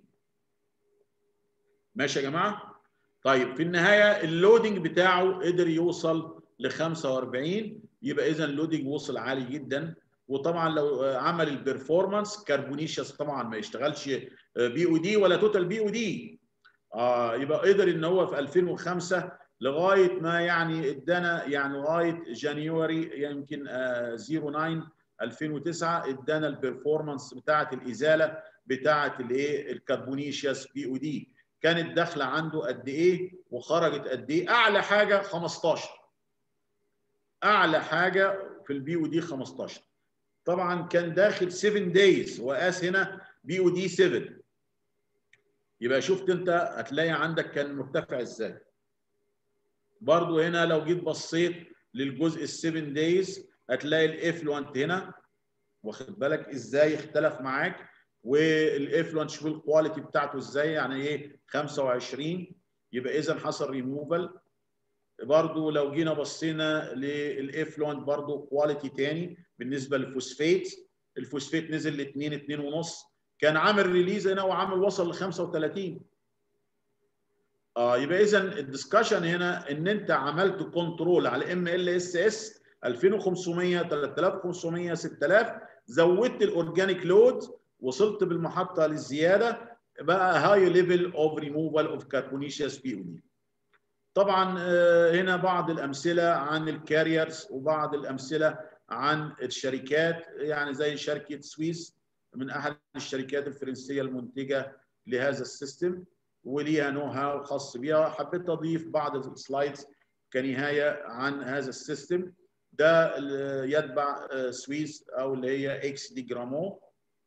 ماشي يا جماعه طيب في النهايه اللودنج بتاعه قدر يوصل ل 45 يبقى اذا اللودنج وصل عالي جدا وطبعا لو عمل البرفورمانس كربونيشيوس طبعا ما يشتغلش بي او دي ولا توتال بي او دي آه يبقى قدر ان هو في 2005 لغايه ما يعني ادانا يعني لغايه جانيوري يمكن آه 09 2009 ادانا البرفورمانس بتاعه الازاله بتاعه الايه الكربونيشيوس بي او دي كانت داخله عنده قد ايه وخرجت قد ايه اعلى حاجه 15 اعلى حاجه في البي او دي 15 طبعا كان داخل 7 دايز وقاس هنا بي او دي 7 يبقى شفت انت هتلاقي عندك كان مرتفع ازاي برضو هنا لو جيت بصيت للجزء ال 7 دايز هتلاقي الافلوانت هنا واخد بالك ازاي اختلف معاك والافلونت شوف الكواليتي بتاعته ازاي يعني ايه 25 يبقى اذا حصل ريموفال برضو لو جينا بصينا للافلونت برضو كواليتي تاني بالنسبه للفوسفيت الفوسفيت نزل ل 2 2 ونص كان عامل ريليز هنا وعامل وصل ل 35 اه يبقى اذا الدسكشن هنا ان انت عملت كنترول على ام ال اس اس 2500 3500 6000 زودت الاورجانيك لود وصلت بالمحطه للزياده بقى هاي ليفل اوف ريموفال اوف كاربونيشيوس بي او دي طبعا هنا بعض الامثله عن الكاريرز وبعض الامثله عن الشركات يعني زي شركه سويس من احد الشركات الفرنسيه المنتجه لهذا السيستم وليها نو هاو خاص بيها حبيت اضيف بعض السلايدز كنهايه عن هذا السيستم ده يتبع سويس او اللي هي اكس دي جرامو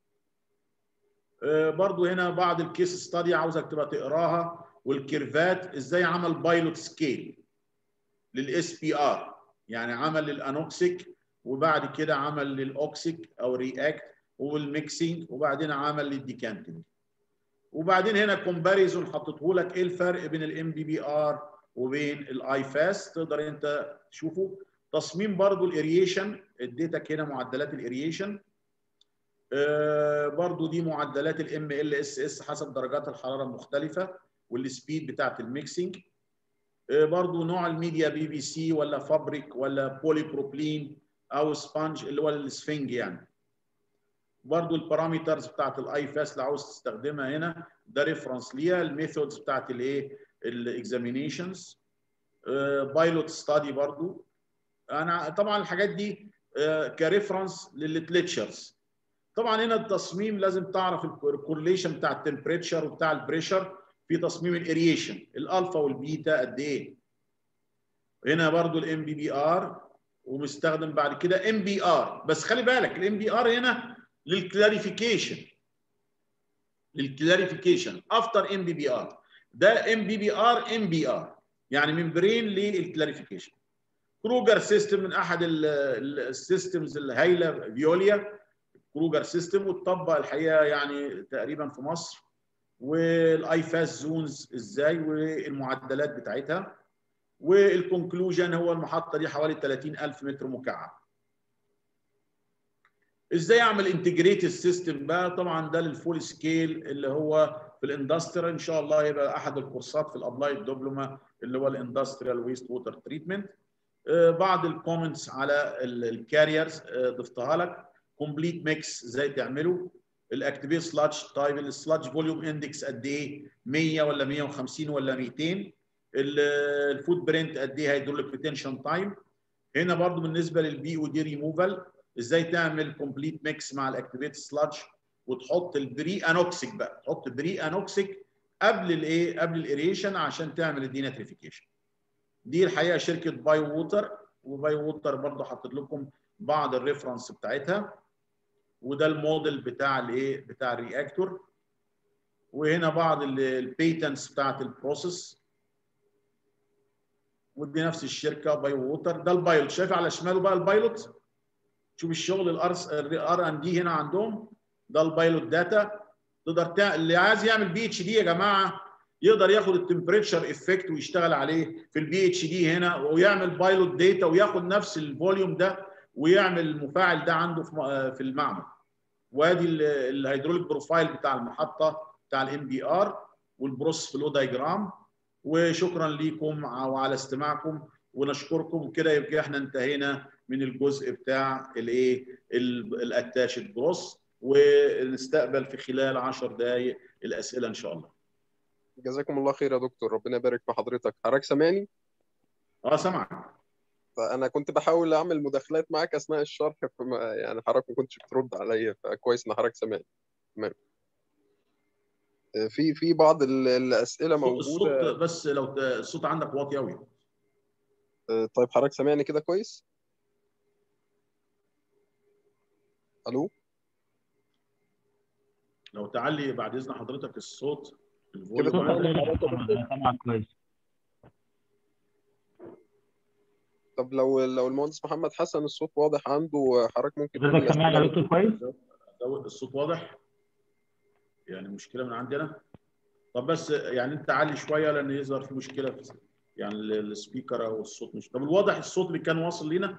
برضو هنا بعض الكيس ستادي عاوزك تبقى تقراها والكيرفات ازاي عمل بايلوت سكيل للاس بي ار يعني عمل للانوكسيك وبعد كده عمل للاوكسيك او رياكت والميكسينج وبعدين عمل للديكانتنج وبعدين هنا كومباريزون حطيته لك ايه الفرق بين الام بي بي ار وبين الاي فاس تقدر انت تشوفه تصميم برضو الاريشن اديتك هنا معدلات الاريشن آه برضو دي معدلات الام ال اس اس حسب درجات الحراره المختلفه والسبيد بتاعت الميكسينج آه برضو نوع الميديا بي بي سي ولا فابريك ولا بولي بروبلين او سبونج اللي هو السفنج يعني برضو البارامترز بتاعت الاي فاس اللي عاوز تستخدمها هنا ده ريفرنس ليها الميثودز بتاعت الايه الاكزامينيشنز بايلوت ستادي برضو انا طبعا الحاجات دي كريفرنس للليتشرز طبعا هنا التصميم لازم تعرف الكورليشن بتاع التمبريتشر وبتاع البريشر في تصميم الاريشن الالفا والبيتا قد ايه هنا برضو الام بي بي ار ومستخدم بعد كده ام بي ار بس خلي بالك الام بي ار هنا للكلاريفيكيشن للكلاريفيكيشن افتر ام بي بي ار ده ام بي بي ار ام بي ار يعني ممبرين للكلاريفيكيشن كروجر سيستم من احد السيستمز الهايله فيوليا كروجر سيستم واتطبق الحقيقه يعني تقريبا في مصر والاي فاس زونز ازاي والمعدلات بتاعتها والكونكلوجن هو المحطه دي حوالي 30000 متر مكعب ازاي اعمل انتجريتد سيستم بقى طبعا ده للفول سكيل اللي هو في الاندستريال ان شاء الله يبقى احد الكورسات في الابلايد دبلوما اللي هو الاندستريال ويست ووتر تريتمنت بعض الكومنتس على الكاريرز ضفتها لك كومبليت ميكس ازاي تعمله الاكتيفيت سلادج طيب السلادج فوليوم اندكس قد ايه 100 ولا 150 ولا 200 الفود برنت قد ايه هيدروليك ريتنشن تايم هنا برضو بالنسبه للبي او دي ريموفال ازاي تعمل كومبليت ميكس مع الاكتيفيت سلادج وتحط البري انوكسيك بقى تحط بري انوكسيك قبل الايه قبل الاريشن عشان تعمل الديناتريفيكيشن دي الحقيقه شركه باي ووتر وباي ووتر برضه حطيت لكم بعض الريفرنس بتاعتها وده الموديل بتاع الايه بتاع الرياكتور وهنا بعض البيتنتس بتاعت البروسيس ودي نفس الشركه باي ووتر ده البايلوت شايف على شماله بقى البايلوت شوف الشغل الار ان دي هنا عندهم ده البايلوت داتا تقدر تع... اللي عايز يعمل بي اتش دي يا جماعه يقدر ياخد التمبريتشر افكت ويشتغل عليه في البي اتش دي هنا ويعمل بايلوت داتا وياخد نفس الفوليوم ده ويعمل المفاعل ده عنده في المعمل وادي الهيدروليك بروفايل بتاع المحطه بتاع الام بي ار والبروس فلو دايجرام وشكرا ليكم وعلى استماعكم ونشكركم كده يبقى احنا انتهينا من الجزء بتاع الايه الاتاشد بروس ونستقبل في خلال 10 دقائق الاسئله ان شاء الله جزاكم الله خير يا دكتور ربنا يبارك في حضرتك حضرتك سامعني اه سامعك فانا كنت بحاول اعمل مداخلات معاك اثناء الشرح فما يعني حضرتك ما كنتش بترد عليا فكويس ان حضرتك سامعني تمام في في بعض الاسئله موجوده الصوت بس لو الصوت عندك واطي قوي طيب حضرتك سامعني كده كويس الو لو تعلي بعد اذن حضرتك الصوت سامعك كويس طب لو لو المهندس محمد حسن الصوت واضح عنده حضرتك ممكن حضرتك سامعني يا دكتور كويس؟ الصوت واضح؟ يعني مشكله من عندنا طب بس يعني انت علي شويه لان يظهر في مشكله في يعني ال- السبيكر او الصوت مش طب الواضح الصوت اللي كان واصل لينا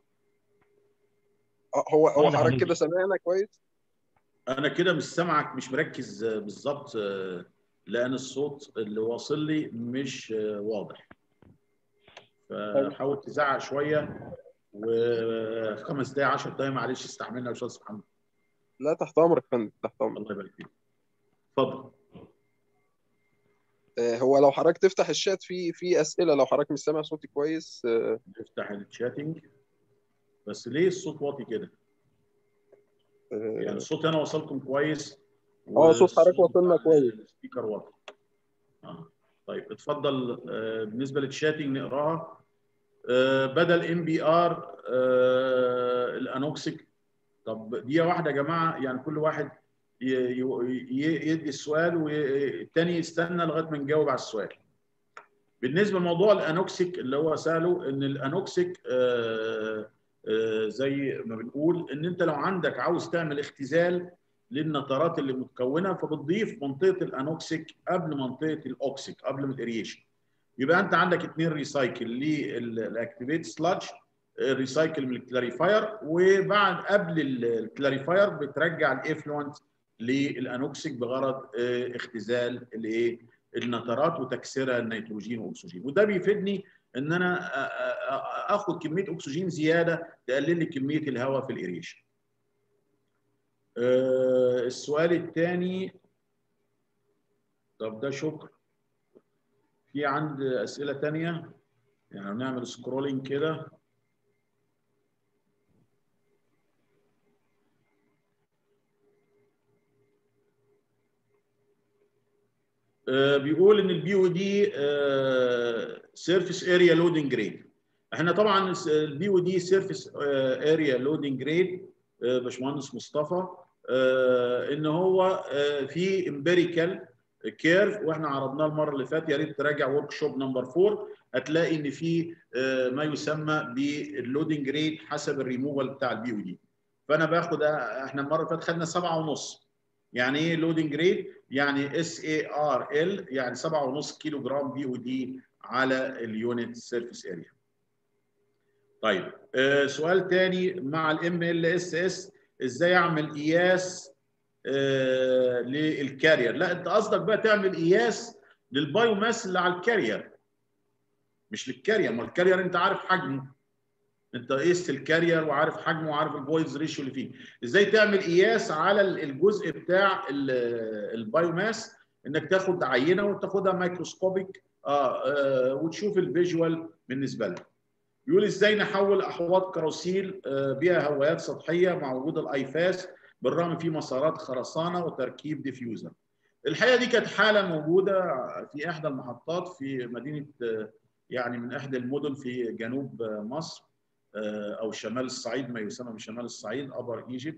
آه، هو هو واضح حضرتك عليك. كده سامعنا كويس انا كده مش سامعك مش مركز آه، بالظبط آه، لان الصوت اللي واصل لي مش آه، واضح فحاول تزعق شويه وخمس دقايق 10 دقايق معلش استحملنا يا استاذ محمد لا تحت امرك يا فندم تحت امرك الله يبارك فيك اتفضل آه، هو لو حضرتك تفتح الشات في في اسئله لو حضرتك مش سامع صوتي كويس آه، نفتح الشاتنج بس ليه الصوت واطي كده؟ يعني آه، الصوت هنا وصلكم كويس اه صوت حضرتك والصوت وصلنا بتاع كويس السبيكر واطي آه. طيب اتفضل آه، بالنسبه للشاتنج نقراها آه، بدل ام بي ار الانوكسيك طب دقيقه واحده يا جماعه يعني كل واحد ي- ي- ي- يدي السؤال والتاني يستنى لغايه ما نجاوب على السؤال بالنسبه لموضوع الانوكسيك اللي هو ساله ان الانوكسيك آه، آه، زي ما بنقول ان انت لو عندك عاوز تعمل اختزال للنترات اللي متكونه فبتضيف منطقه الانوكسيك قبل منطقه الاوكسيك قبل ما الاريشن يبقى انت عندك اثنين ريسايكل للاكتيفيت سلاج ريسايكل من الكلاريفاير وبعد قبل الكلاريفاير بترجع الافلونت للانوكسيك بغرض آه، اختزال الايه النترات وتكسيرها النيتروجين والاكسجين وده بيفيدني ان انا آه، آه، آه، اخد كميه اكسجين زياده تقلل لي كميه الهواء في الاريشن آه، السؤال الثاني طب ده شكر في عند اسئله ثانيه يعني نعمل سكرولينج كده آه، بيقول ان البي او دي سيرفيس اريا لودنج ريت احنا طبعا البي او دي سيرفيس اريا لودنج ريت باشمهندس مصطفى آه، ان هو آه، في امبيريكال كيرف واحنا عرضناه المره اللي فاتت يا ريت تراجع ورك شوب نمبر 4 هتلاقي ان في آه، ما يسمى باللودنج ريت حسب الريموفال بتاع البي او دي فانا باخد احنا المره اللي فاتت خدنا سبعة ونص يعني ايه لودنج ريت يعني اس اي ار ال يعني 7.5 كيلو جرام بي او دي على اليونت سيرفيس اريا طيب آه سؤال تاني مع الام ال اس اس ازاي اعمل قياس آه للكارير لا انت قصدك بقى تعمل قياس للبايو ماس اللي على الكارير مش للكارير ما الكارير انت عارف حجمه انت قيست الكارير وعارف حجمه وعارف البويز ريشيو اللي فيه ازاي تعمل قياس على الجزء بتاع البايو ماس انك تاخد عينه وتاخدها مايكروسكوبيك آه, اه وتشوف الفيجوال بالنسبه لها بيقول ازاي نحول احواض كروسيل آه بها هوايات سطحيه مع وجود الايفاس بالرغم في مسارات خرسانه وتركيب ديفيوزر الحقيقه دي كانت حاله موجوده في احدى المحطات في مدينه آه يعني من احدى المدن في جنوب مصر او شمال الصعيد ما يسمى بشمال الصعيد ابر ايجيبت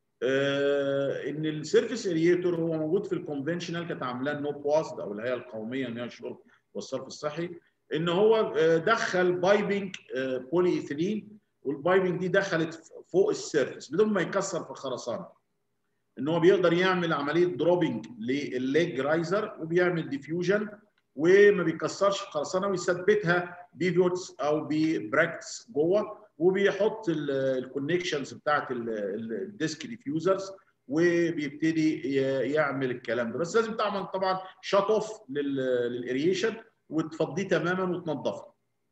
ان السيرفيس اريتور هو موجود في الكونفنشنال كانت عاملاه نو بواست او الهيئه القوميه ان هي الشرب والصرف الصحي ان هو دخل بايبنج بولي ايثيلين والبايبنج دي دخلت فوق السيرفيس بدون ما يكسر في الخرسانه ان هو بيقدر يعمل عمليه دروبنج للليج رايزر وبيعمل ديفيوجن وما بيكسرش الخرسانه ويثبتها بيفوتس او ببراكتس جوه وبيحط الكونكشنز بتاعت الديسك ديفيوزرز وبيبتدي يعمل الكلام ده بس لازم تعمل طبعا شات اوف للاريشن وتفضيه تماما وتنظفه.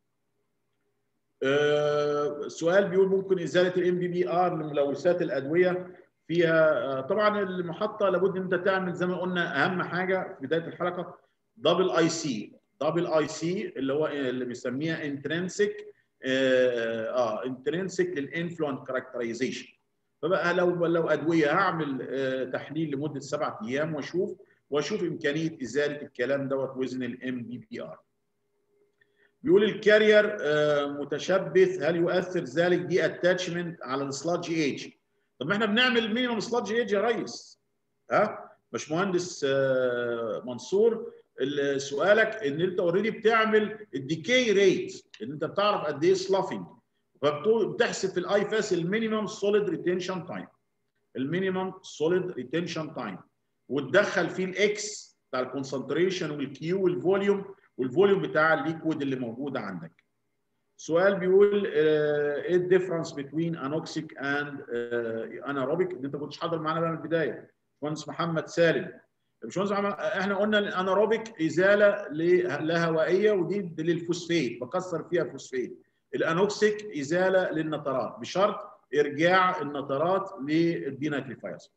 أه سؤال بيقول ممكن ازاله الام بي بي ار لملوثات الادويه فيها طبعا المحطه لابد ان انت تعمل زي ما قلنا اهم حاجه في بدايه الحلقه دبل اي سي دبل اي سي اللي هو اللي بنسميها انترنسك اه انترنسك للانفلونت كاركترايزيشن فبقى لو لو ادويه هعمل آه تحليل لمده سبعة ايام واشوف واشوف امكانيه ازاله الكلام دوت وزن الام بي بي ار بيقول الكارير آه متشبث هل يؤثر ذلك دي اتاتشمنت على السلاج ايج طب ما احنا بنعمل مينيمم سلاج ايج يا ريس ها باشمهندس آه منصور سؤالك ان انت اوريدي بتعمل الديكي ريت ان انت بتعرف قد ايه سلافنج فبتحسب في الاي فاس المينيمم سوليد ريتنشن تايم المينيمم سوليد ريتنشن تايم وتدخل فيه الاكس بتاع الكونسنتريشن والكيو والفوليوم والفوليوم بتاع الليكويد اللي موجود عندك. سؤال بيقول ايه الديفرنس بين انوكسيك اند اناروبيك اللي انت كنتش حاضر معانا بقى من البدايه باشمهندس محمد سالم باشمهندس محمد احنا قلنا الاناروبيك ازاله لا هوائيه ودي للفوسفيت بكسر فيها فوسفيت الانوكسيك ازاله للنترات بشرط ارجاع النترات للديناتريفايرز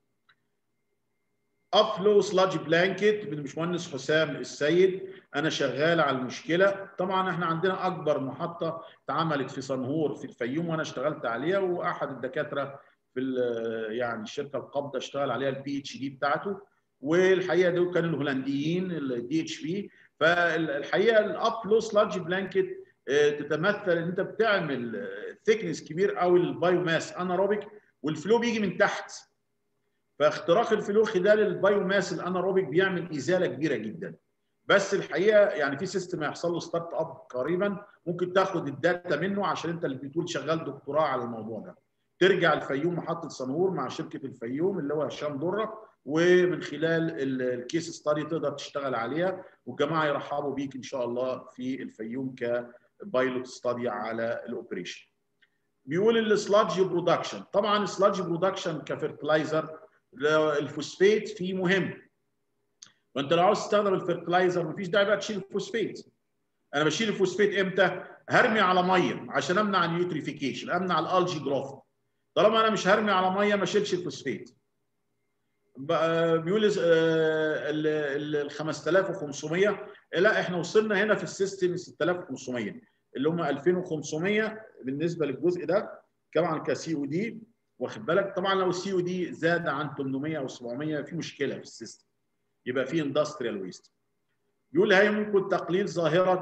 افلو سلاج بلانكت من باشمهندس حسام السيد انا شغال على المشكله طبعا احنا عندنا اكبر محطه اتعملت في صنهور في الفيوم وانا اشتغلت عليها واحد الدكاتره في يعني الشركه القابضه اشتغل عليها البي اتش دي بتاعته والحقيقه دول كانوا الهولنديين الدي اتش بي فالحقيقه الابلو سلاج بلانكت تتمثل ان انت بتعمل ثيكنس كبير قوي للبايوماس اناروبيك والفلو بيجي من تحت فاختراق الفلو خلال البايوماس الاناروبيك بيعمل ازاله كبيره جدا بس الحقيقه يعني في سيستم هيحصل له ستارت اب قريبا ممكن تاخد الداتا منه عشان انت اللي بتقول شغال دكتوراه على الموضوع ده ترجع الفيوم محطه صنهور مع شركه الفيوم اللي هو هشام دره ومن خلال الكيس ستادي تقدر تشتغل عليها والجماعه يرحبوا بيك ان شاء الله في الفيوم كبايلوت ستادي على الاوبريشن بيقول السلاج برودكشن طبعا السلاج برودكشن كفيرتلايزر الفوسفيت فيه مهم فانت لو عاوز تستخدم الفيرتلايزر مفيش داعي بقى تشيل الفوسفيت انا بشيل الفوسفيت امتى هرمي على ميه عشان امنع النيوتريفيكيشن امنع الالجي جروث طالما انا مش هرمي على ميه ما اشيلش الفوسفيت بيقول ال 5500 لا احنا وصلنا هنا في السيستم 6500 اللي هم 2500 بالنسبه للجزء ده طبعا كسي او دي واخد بالك طبعا لو السي او دي زاد عن 800 او 700 في مشكله في السيستم يبقى في اندستريال ويست بيقول هي ممكن تقليل ظاهره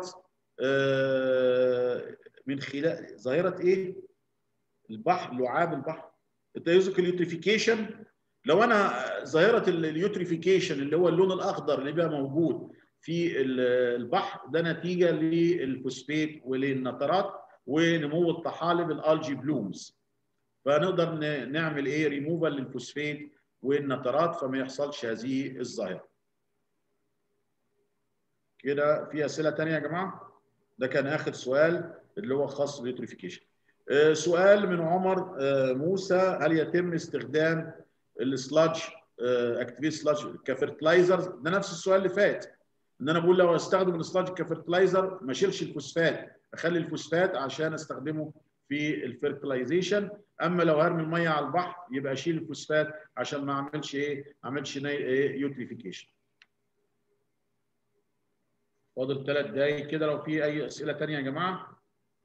من خلال ظاهره ايه البحر لعاب البحر التيوزيك اليوتريفيكيشن لو انا ظاهره اليوتريفيكيشن اللي هو اللون الاخضر اللي بيبقى موجود في البحر ده نتيجه للفوسفات وللنترات ونمو الطحالب الالجي بلومز فنقدر نعمل ايه ريموفال للفوسفات والنترات فما يحصلش هذه الظاهره كده في اسئله ثانيه يا جماعه ده كان اخر سؤال اللي هو خاص باليوتريفيكيشن آه سؤال من عمر آه موسى هل يتم استخدام السلاج اكتيفيت سلاج كفيرتلايزر ده نفس السؤال اللي فات ان انا بقول لو استخدم السلاج كفيرتلايزر ما اشيلش الفوسفات اخلي الفوسفات عشان استخدمه في الفيرتلايزيشن اما لو هرمي الميه على البحر يبقى اشيل الفوسفات عشان ما اعملش ايه ما اعملش ايه يوتريفيكيشن فاضل ثلاث دقايق كده لو في اي اسئله ثانيه يا جماعه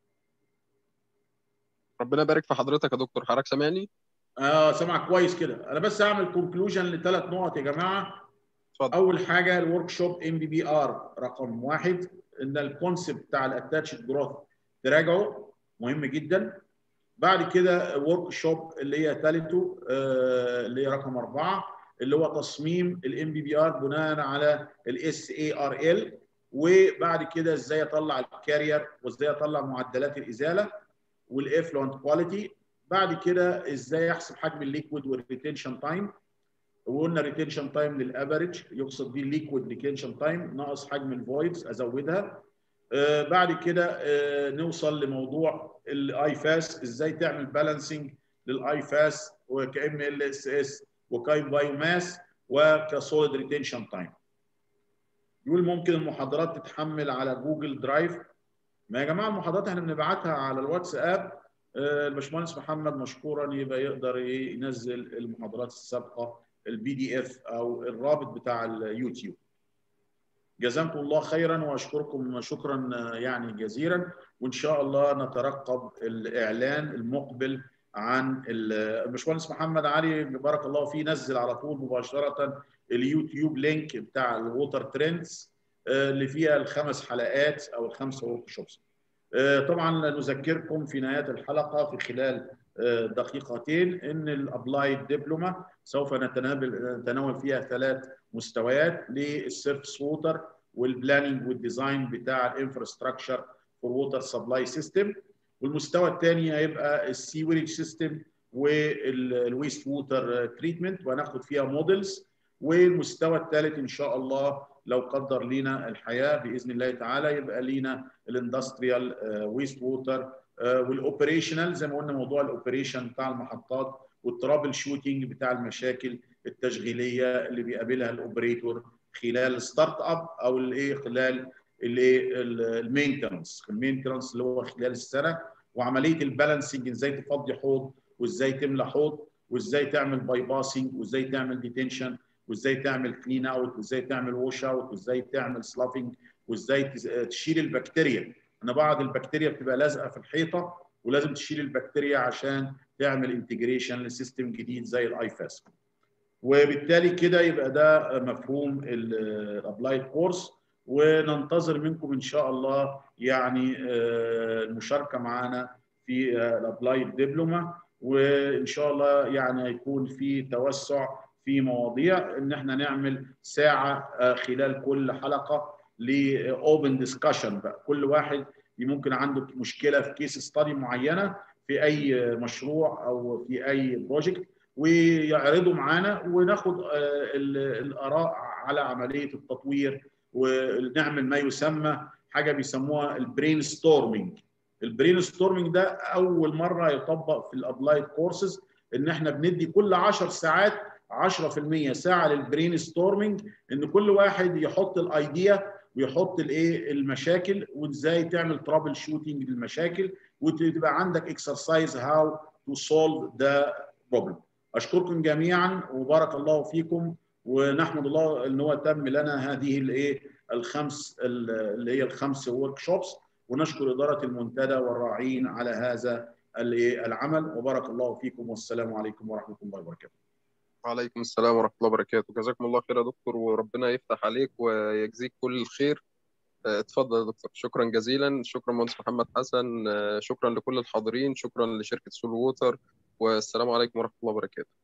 ربنا يبارك في حضرتك يا دكتور حضرتك سامعني اه سامعك كويس كده انا بس هعمل كونكلوجن لثلاث نقط يا جماعه اتفضل اول حاجه الورك شوب ام بي بي ار رقم واحد ان الكونسيبت بتاع الاتاتشد جروث تراجعه مهم جدا بعد كده ورك شوب اللي هي ثالثه آه اللي هي رقم اربعه اللي هو تصميم الام بي بي ار بناء على الاس اي ار ال وبعد كده ازاي اطلع الكارير وازاي اطلع معدلات الازاله والافلونت كواليتي بعد كده ازاي احسب حجم الليكويد والريتنشن تايم وقلنا ريتنشن تايم للافريج يقصد بيه الليكويد ريتنشن تايم ناقص حجم الفويدز ازودها آه بعد كده آه نوصل لموضوع الاي فاس ازاي تعمل بالانسنج للاي فاس وكام ال اس اس وكاي بايو ماس وكسوليد ريتنشن تايم يقول ممكن المحاضرات تتحمل على جوجل درايف ما يا جماعه المحاضرات احنا بنبعتها على الواتساب الباشمهندس محمد مشكورا يبقى يقدر ينزل المحاضرات السابقه البي دي اف او الرابط بتاع اليوتيوب جزاكم الله خيرا واشكركم شكرا يعني جزيلا وان شاء الله نترقب الاعلان المقبل عن الباشمهندس محمد علي بارك الله فيه نزل على طول مباشره اليوتيوب لينك بتاع الووتر ترندز اللي فيها الخمس حلقات او الخمسه ورك شوبس طبعا نذكركم في نهايه الحلقه في خلال دقيقتين ان الابلايد دبلومه سوف نتناول نتناول فيها ثلاث مستويات للسيرفس ووتر والبلاننج والديزاين بتاع الانفراستراكشر فور ووتر سبلاي سيستم والمستوى الثاني هيبقى السيوريج سيستم والويست ووتر تريتمنت وهناخد فيها موديلز والمستوى الثالث ان شاء الله لو قدر لينا الحياه باذن الله تعالى يبقى لينا الاندستريال ويست ووتر والاوبريشنال زي ما قلنا موضوع الاوبريشن بتاع المحطات والترابل شوتنج بتاع المشاكل التشغيليه اللي بيقابلها الاوبريتور خلال الستارت اب او الايه خلال الايه المينتنس المينتنس اللي هو خلال السنه وعمليه البالانسنج ازاي تفضي حوض وازاي تملى حوض وازاي تعمل باي باسنج وازاي تعمل ديتنشن وازاي تعمل كلين اوت وازاي تعمل ووش اوت وازاي تعمل سلافنج وازاي تشيل البكتيريا ان بعض البكتيريا بتبقى لازقه في الحيطه ولازم تشيل البكتيريا عشان تعمل انتجريشن لسيستم جديد زي الاي فاس وبالتالي كده يبقى ده مفهوم الابلايد كورس وننتظر منكم ان شاء الله يعني المشاركه معنا في الابلايد دبلومه وان شاء الله يعني هيكون في توسع في مواضيع ان احنا نعمل ساعه خلال كل حلقه لاوبن ديسكشن بقى كل واحد ممكن عنده مشكله في كيس ستادي معينه في اي مشروع او في اي بروجكت ويعرضوا معانا وناخد الاراء على عمليه التطوير ونعمل ما يسمى حاجه بيسموها البرين ستورمنج البرين ستورمنج ده اول مره يطبق في الابلايد كورسز ان احنا بندي كل 10 ساعات 10% ساعه للبرين ستورمنج ان كل واحد يحط الايديا ويحط الايه المشاكل وازاي تعمل ترابل شوتنج للمشاكل وتبقى عندك اكسرسايز هاو تو سولف ذا بروبلم اشكركم جميعا وبارك الله فيكم ونحمد الله ان هو تم لنا هذه الايه الخمس اللي هي الخمس ورك شوبس ونشكر اداره المنتدى والراعين على هذا العمل وبارك الله فيكم والسلام عليكم ورحمه الله وبركاته. وعليكم السلام ورحمه الله وبركاته جزاكم الله خير يا دكتور وربنا يفتح عليك ويجزيك كل الخير اتفضل يا دكتور شكرا جزيلا شكرا مهندس محمد حسن شكرا لكل الحاضرين شكرا لشركه سول ووتر والسلام عليكم ورحمه الله وبركاته